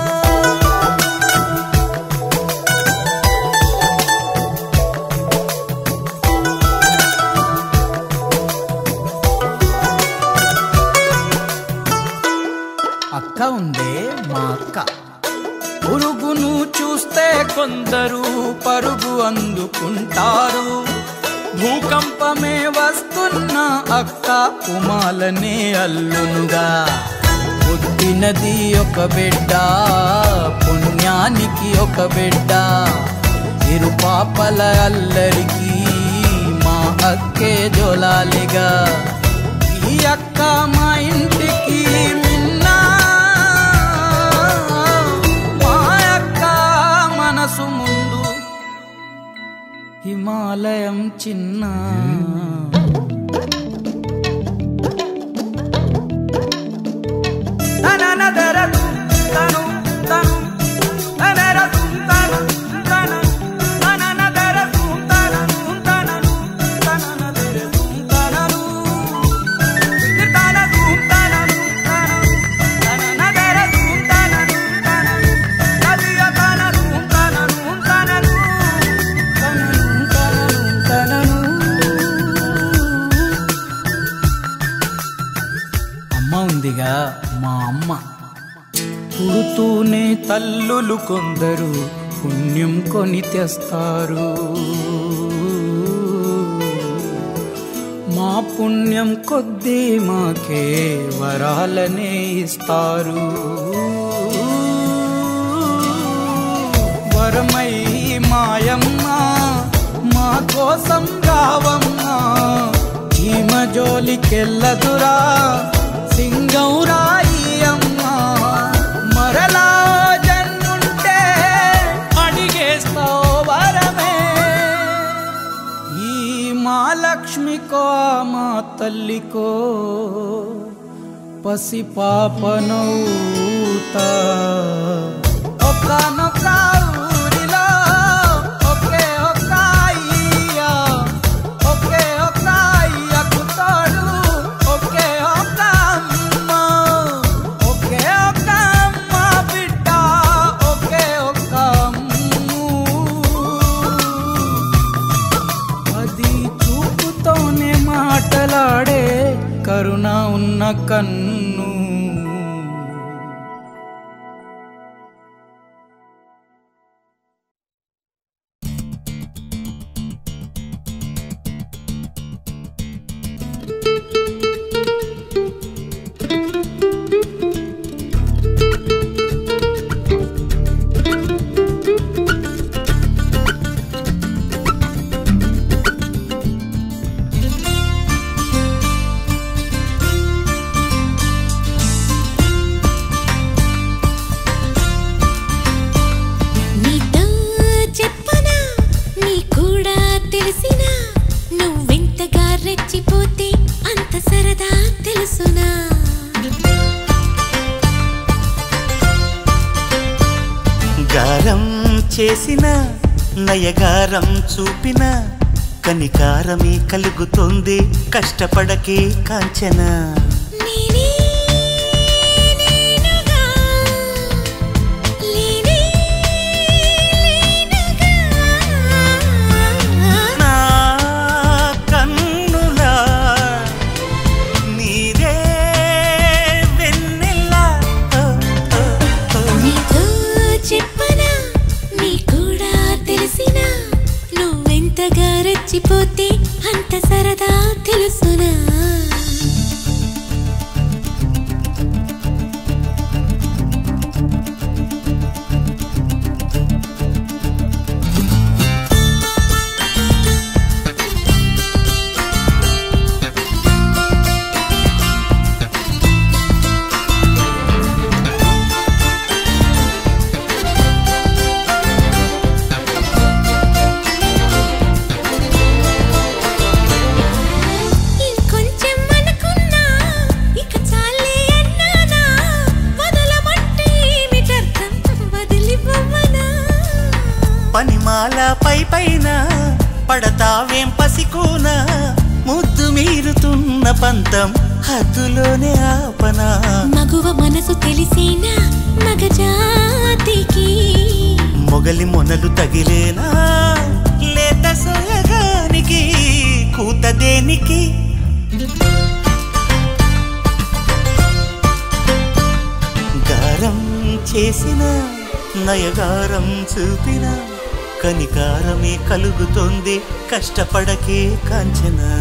Speaker 12: అక్క ఉందే మా అక్క పురుగును చూస్తే కొందరు పరుగు అందుకుంటారు భూకంపమే వస్తున్న అక్క కుమాలనే అల్లునుగా పుట్టినది ఒక బిడ్డ పుణ్యానికి ఒక బిడ్డ ఇరు పాపల అల్లరికి మా అక్కే జోలాలిగా ఈ అక్క మా ఇంటికి మిన్నా మా అక్క మనసు ముందు హిమాలయం చిన్న తననదరదు తను తను తనరదు తను తను తననదరదు తనను తనను తననదరదు తనను తనదు తనను తనను తననదరదు తనను తనను తదియ తనను తనను తనను తనను తనను తనను అమ్మ ఉందిగా మా అమ్మ పుడుతూనే తల్లులు కొందరు పుణ్యం కొని తెస్తారు మా పుణ్యం కొద్దీ మాకే వరాలనే ఇస్తారు వరమై మాయమ్మ మా కోసం రావమ్మా చీమ జోలికెళ్ళదురా సింగం రాయి అమ్మ మరలా జన్ముంటే అడిగేస్తావు వరమే ఈ మా లక్ష్మికో మా తల్లికో పసి పాపనౌతా ఒకానొక ఊరిలో ఒకే ఒక అయ్య ఒకే ఒక అయ్యకు తోడు ఒకే ఒక అమ్మ ఒకే ఒక అమ్మ బిడ్డ ఒకే కన్ను
Speaker 3: నీతో చెప్పనా నీ కూడా తెలిసినా నువ్వెంతగా రెచ్చిపోతే అంత సరదా తెలుసునా
Speaker 7: గారం చేసిన నయగారం చూపిన కనికారమే కలుగుతుంది కష్టపడకే కాంచన
Speaker 3: నేనే నేనుగా లేనే
Speaker 7: నా కన్నులా నీరే వెన్నెలా ఓ, ఓ, ఓ.
Speaker 3: నీతో చెప్పనా నీ కూడా తెలిసినా నువ్వెంతగా రెచ్చిపోతే అంత సరదా తెలుసునా ఇంకొంచెం అనుకున్నా ఇక చాలే అన్నానా వదలమంటే ఏమిటర్థం వదిలిపోవనా
Speaker 7: పనిమాల పై పైన పడతావేం పసికోన ముద్దు మీరుతున్న పంతం హద్దులోనే ఆపనా
Speaker 3: మగువ మనసు తెలిసేనా మగజాతికి
Speaker 7: మొగలి మొనలు తగిలేనా లేత సోయగానికి కూత దేనికి గారం చేసిన నయగారం చూపిన కనికారమే కలుగుతోంది కష్టపడకే కాంచనా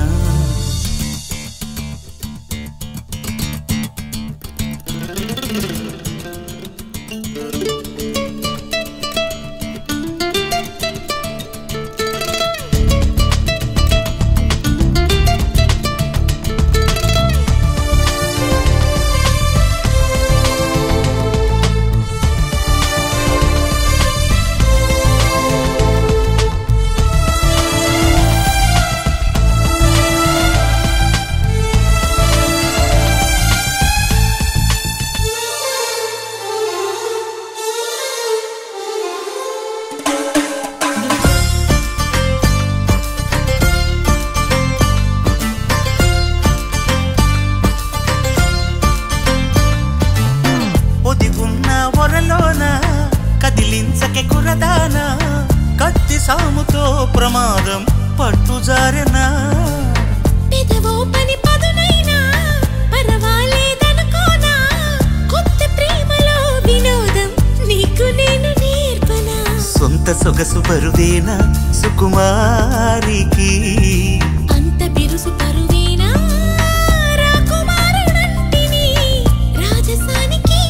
Speaker 7: ఒదిగున్న ఒరలోన కదిలించకే కురదానా కత్తి సాముతో ప్రమాదం పట్టుజారెనా
Speaker 3: పెదవో పని పదునైనా పర్వాలేదనుకోనా కొత్త ప్రేమలో వినోదం నీకు నేను నేర్పనా
Speaker 7: సొంత సొగసు బరువేనా సుకుమారికి
Speaker 3: అంత బిరుసు పరువేనా రాకుమారుడంటిని రాజసానికి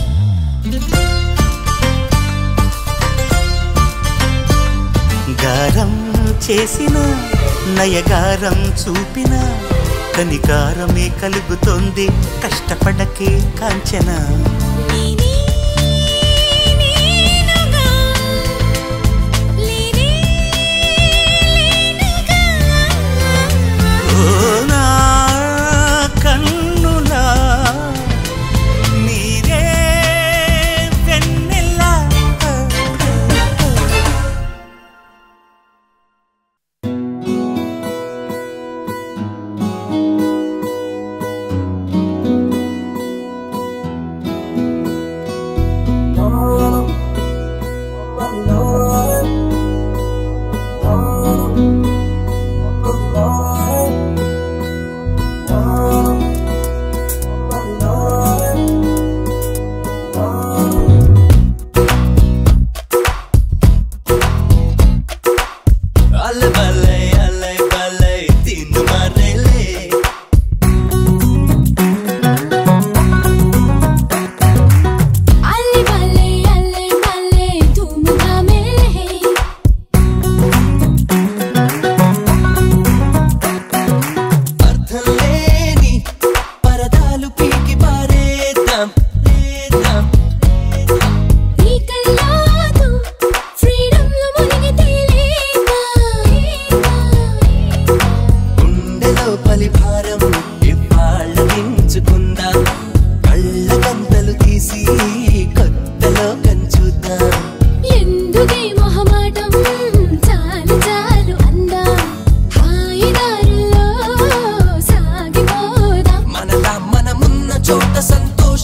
Speaker 7: గారం చేసిన నయగారం చూపిన కనికారమే కలుగుతోంది కష్టపడకే కాంచన
Speaker 3: నేనే నేనుగా లేనే లేనుగా
Speaker 7: ఓ నా కన్నులా నీరే వెన్నెలా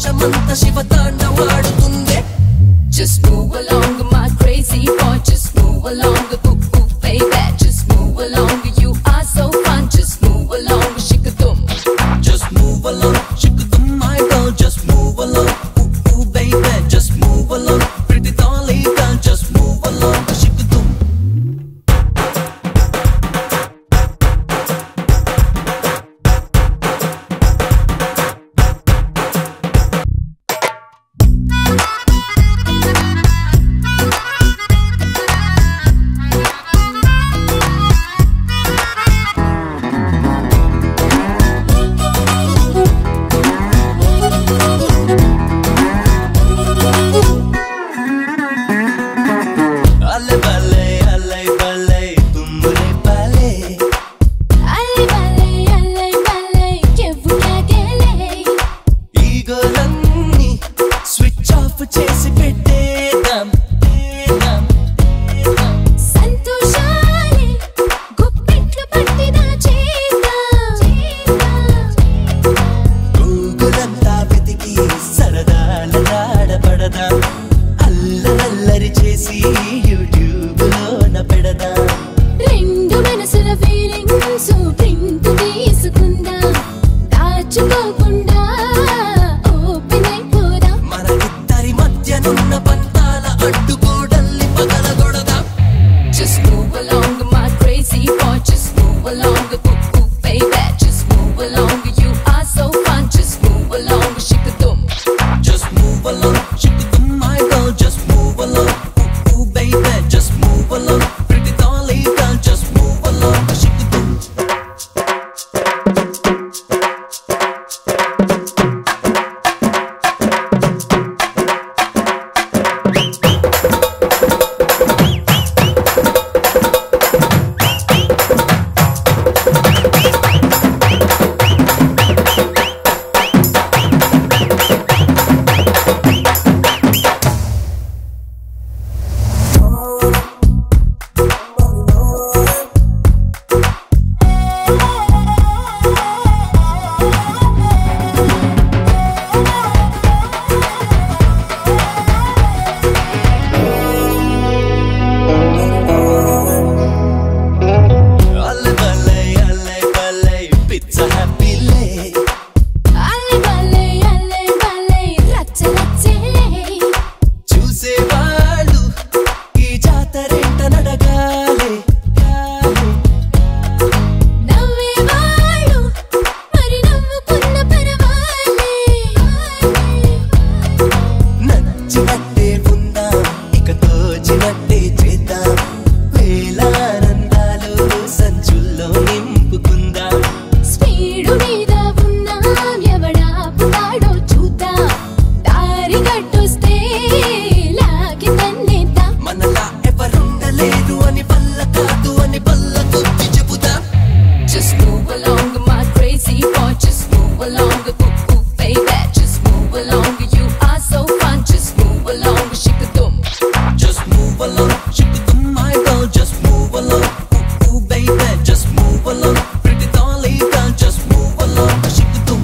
Speaker 13: ఆకాశమంత శివ తాండవాడుతుందే
Speaker 3: Just move along, my crazy boy. Just move along, ooh ooh, baby. Just move along, you are so fun. Just move along, shikadum.
Speaker 13: Just move along, shikadum, my girl. Just move along, ooh ooh, baby. Just move along, pretty dolly girl. Just move along, shikadum. అల్లె బల్లె అల్లె బల్లె తుమ్ములే బల్లె
Speaker 3: Alle balle, alle balle, kevuagele.
Speaker 13: ఈగోలన్నీ స్విచ్ ఆఫ్ చేసి పెట్టేద్దాం పెట్టేద్దాం, పెట్టేద్దాం.
Speaker 3: సంతోషాలే గుప్పిట్లు పట్టిదా చేద్దాం.
Speaker 13: గూగులంతా వెతికి సరదాల నాడబడదాం అల్లరల్లరి చేసి యూట్యూబ్ లోన పెడదాం
Speaker 3: రెండు మనసుల ఫీలింగ్స్ ప్రింట్ తీసుకుందాం దాచుకోకుండా ఓపెన్ అయిపోదాం
Speaker 13: మన ఇద్దరి మధ్యనున్న పంతాల అడ్డుగోడల్ని పగలగొడదాం
Speaker 3: Just move along, my crazy boy. Just move along, ooh ooh, baby. Just move along, you are so fun. Just move along, shikadum.
Speaker 13: Just move along, shikadum, my girl. Just move along, ooh ooh, baby. Just move along, pretty dolly girl. Just move along, shikadum. అల్లె బల్లె అల్లె బల్లె పిచ్చ హ్యాపీలే
Speaker 3: Alle balle, alle balle, రచ్చ రచ్చలే.
Speaker 13: చూసేవాళ్ళు ఈ జాతరేంట నడగాలే
Speaker 3: నవ్వేవాళ్ళు మరి నవ్వుకున్న పరవాలే.
Speaker 13: నచ్చినట్టే ఉందాం ఇక తోచినట్టే చేద్దాం వేలానందాలు సంచుల్లో నింపుకుందాం
Speaker 3: స్పీడు మీద ఉన్నాం ఎవడాపుతాడో చూద్దాం దారి గట్టొస్తే లాగి తన్నేద్దాం
Speaker 13: మనలా ఎవరుండలేరు అని వల్ల కాదు అని వల్ల కొద్ది చెబుదాం
Speaker 3: Just move along, my crazy boy. Just move along, ooh ooh, baby. Just move along, you are so fun. Just move along, shikadum.
Speaker 13: Just move along, shikadum, my girl. Just move along, ooh ooh, baby. Just move along, pretty dolly girl. Just move along, shikadum.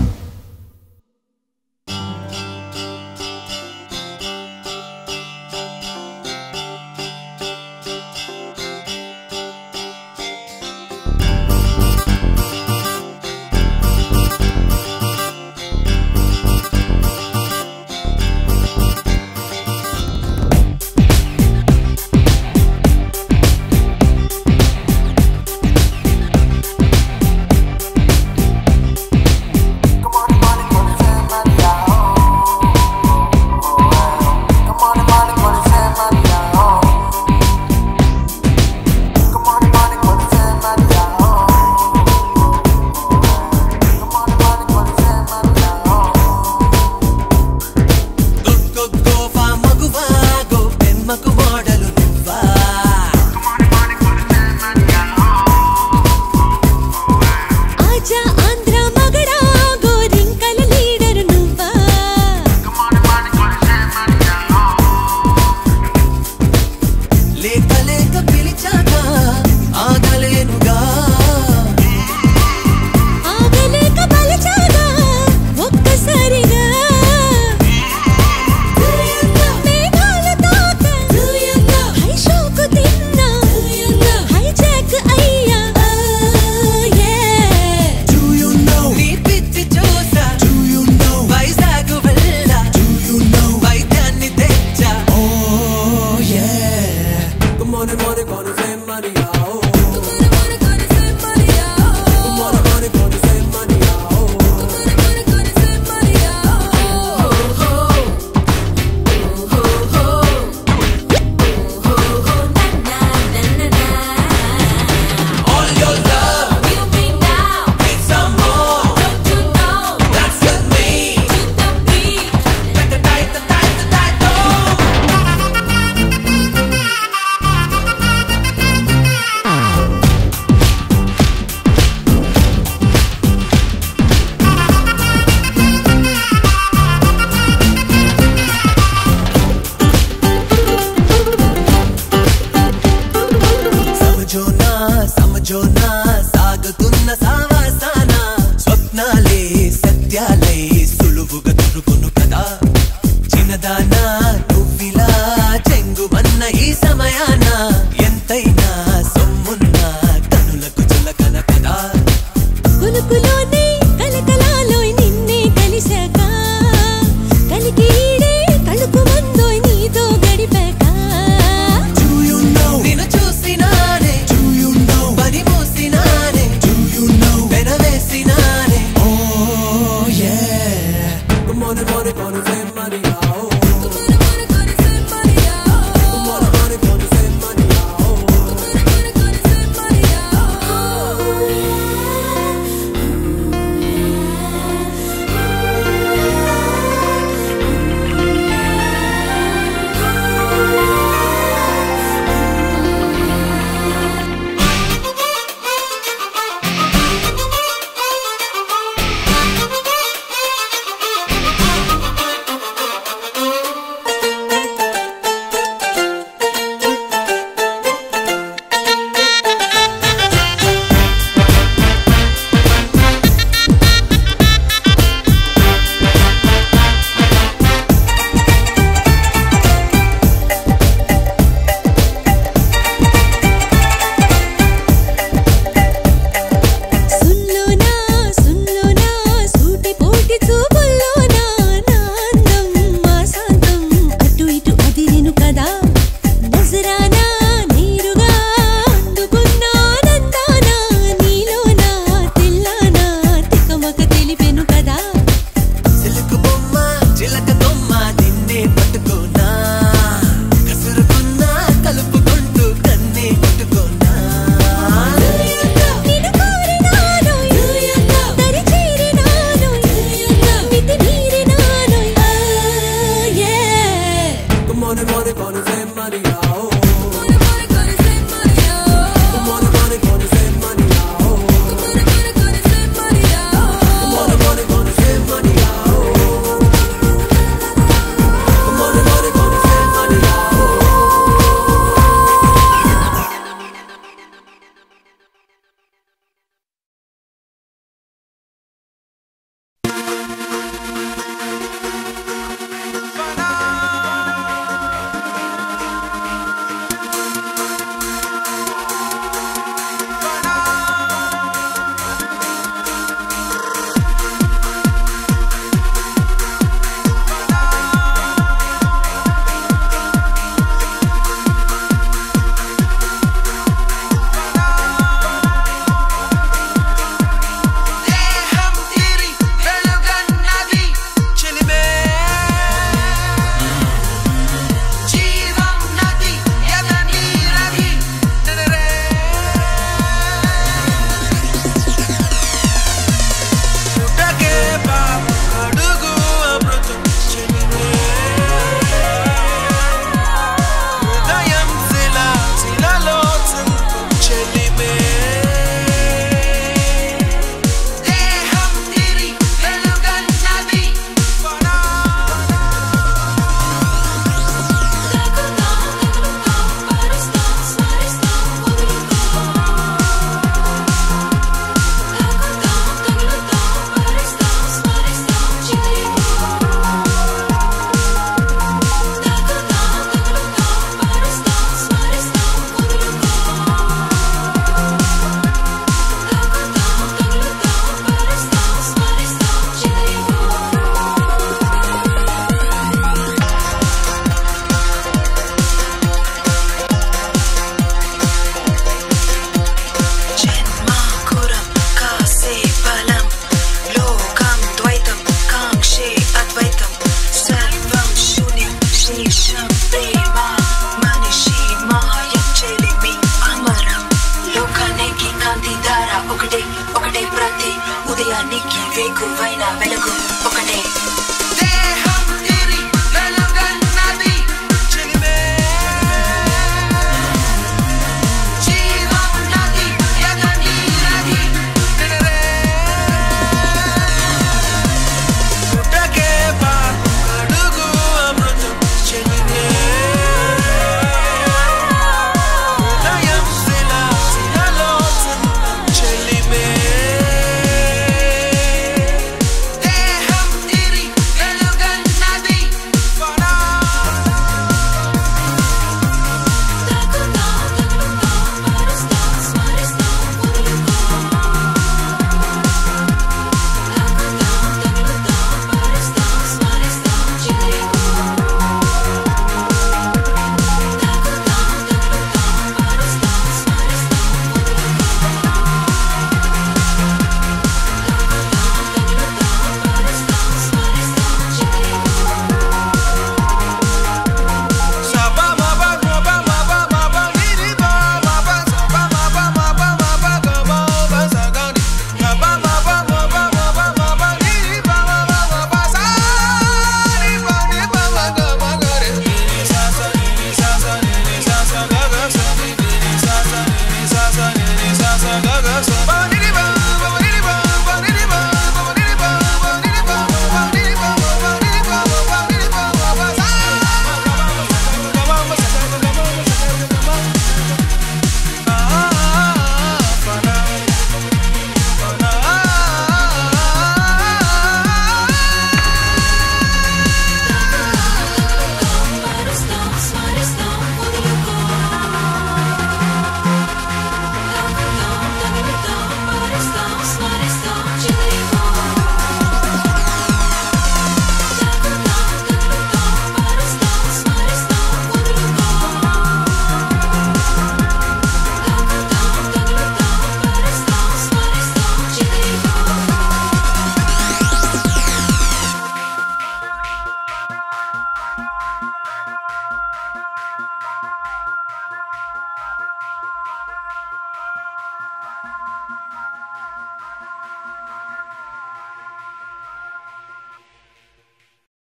Speaker 13: Money, money, fame, money, oh.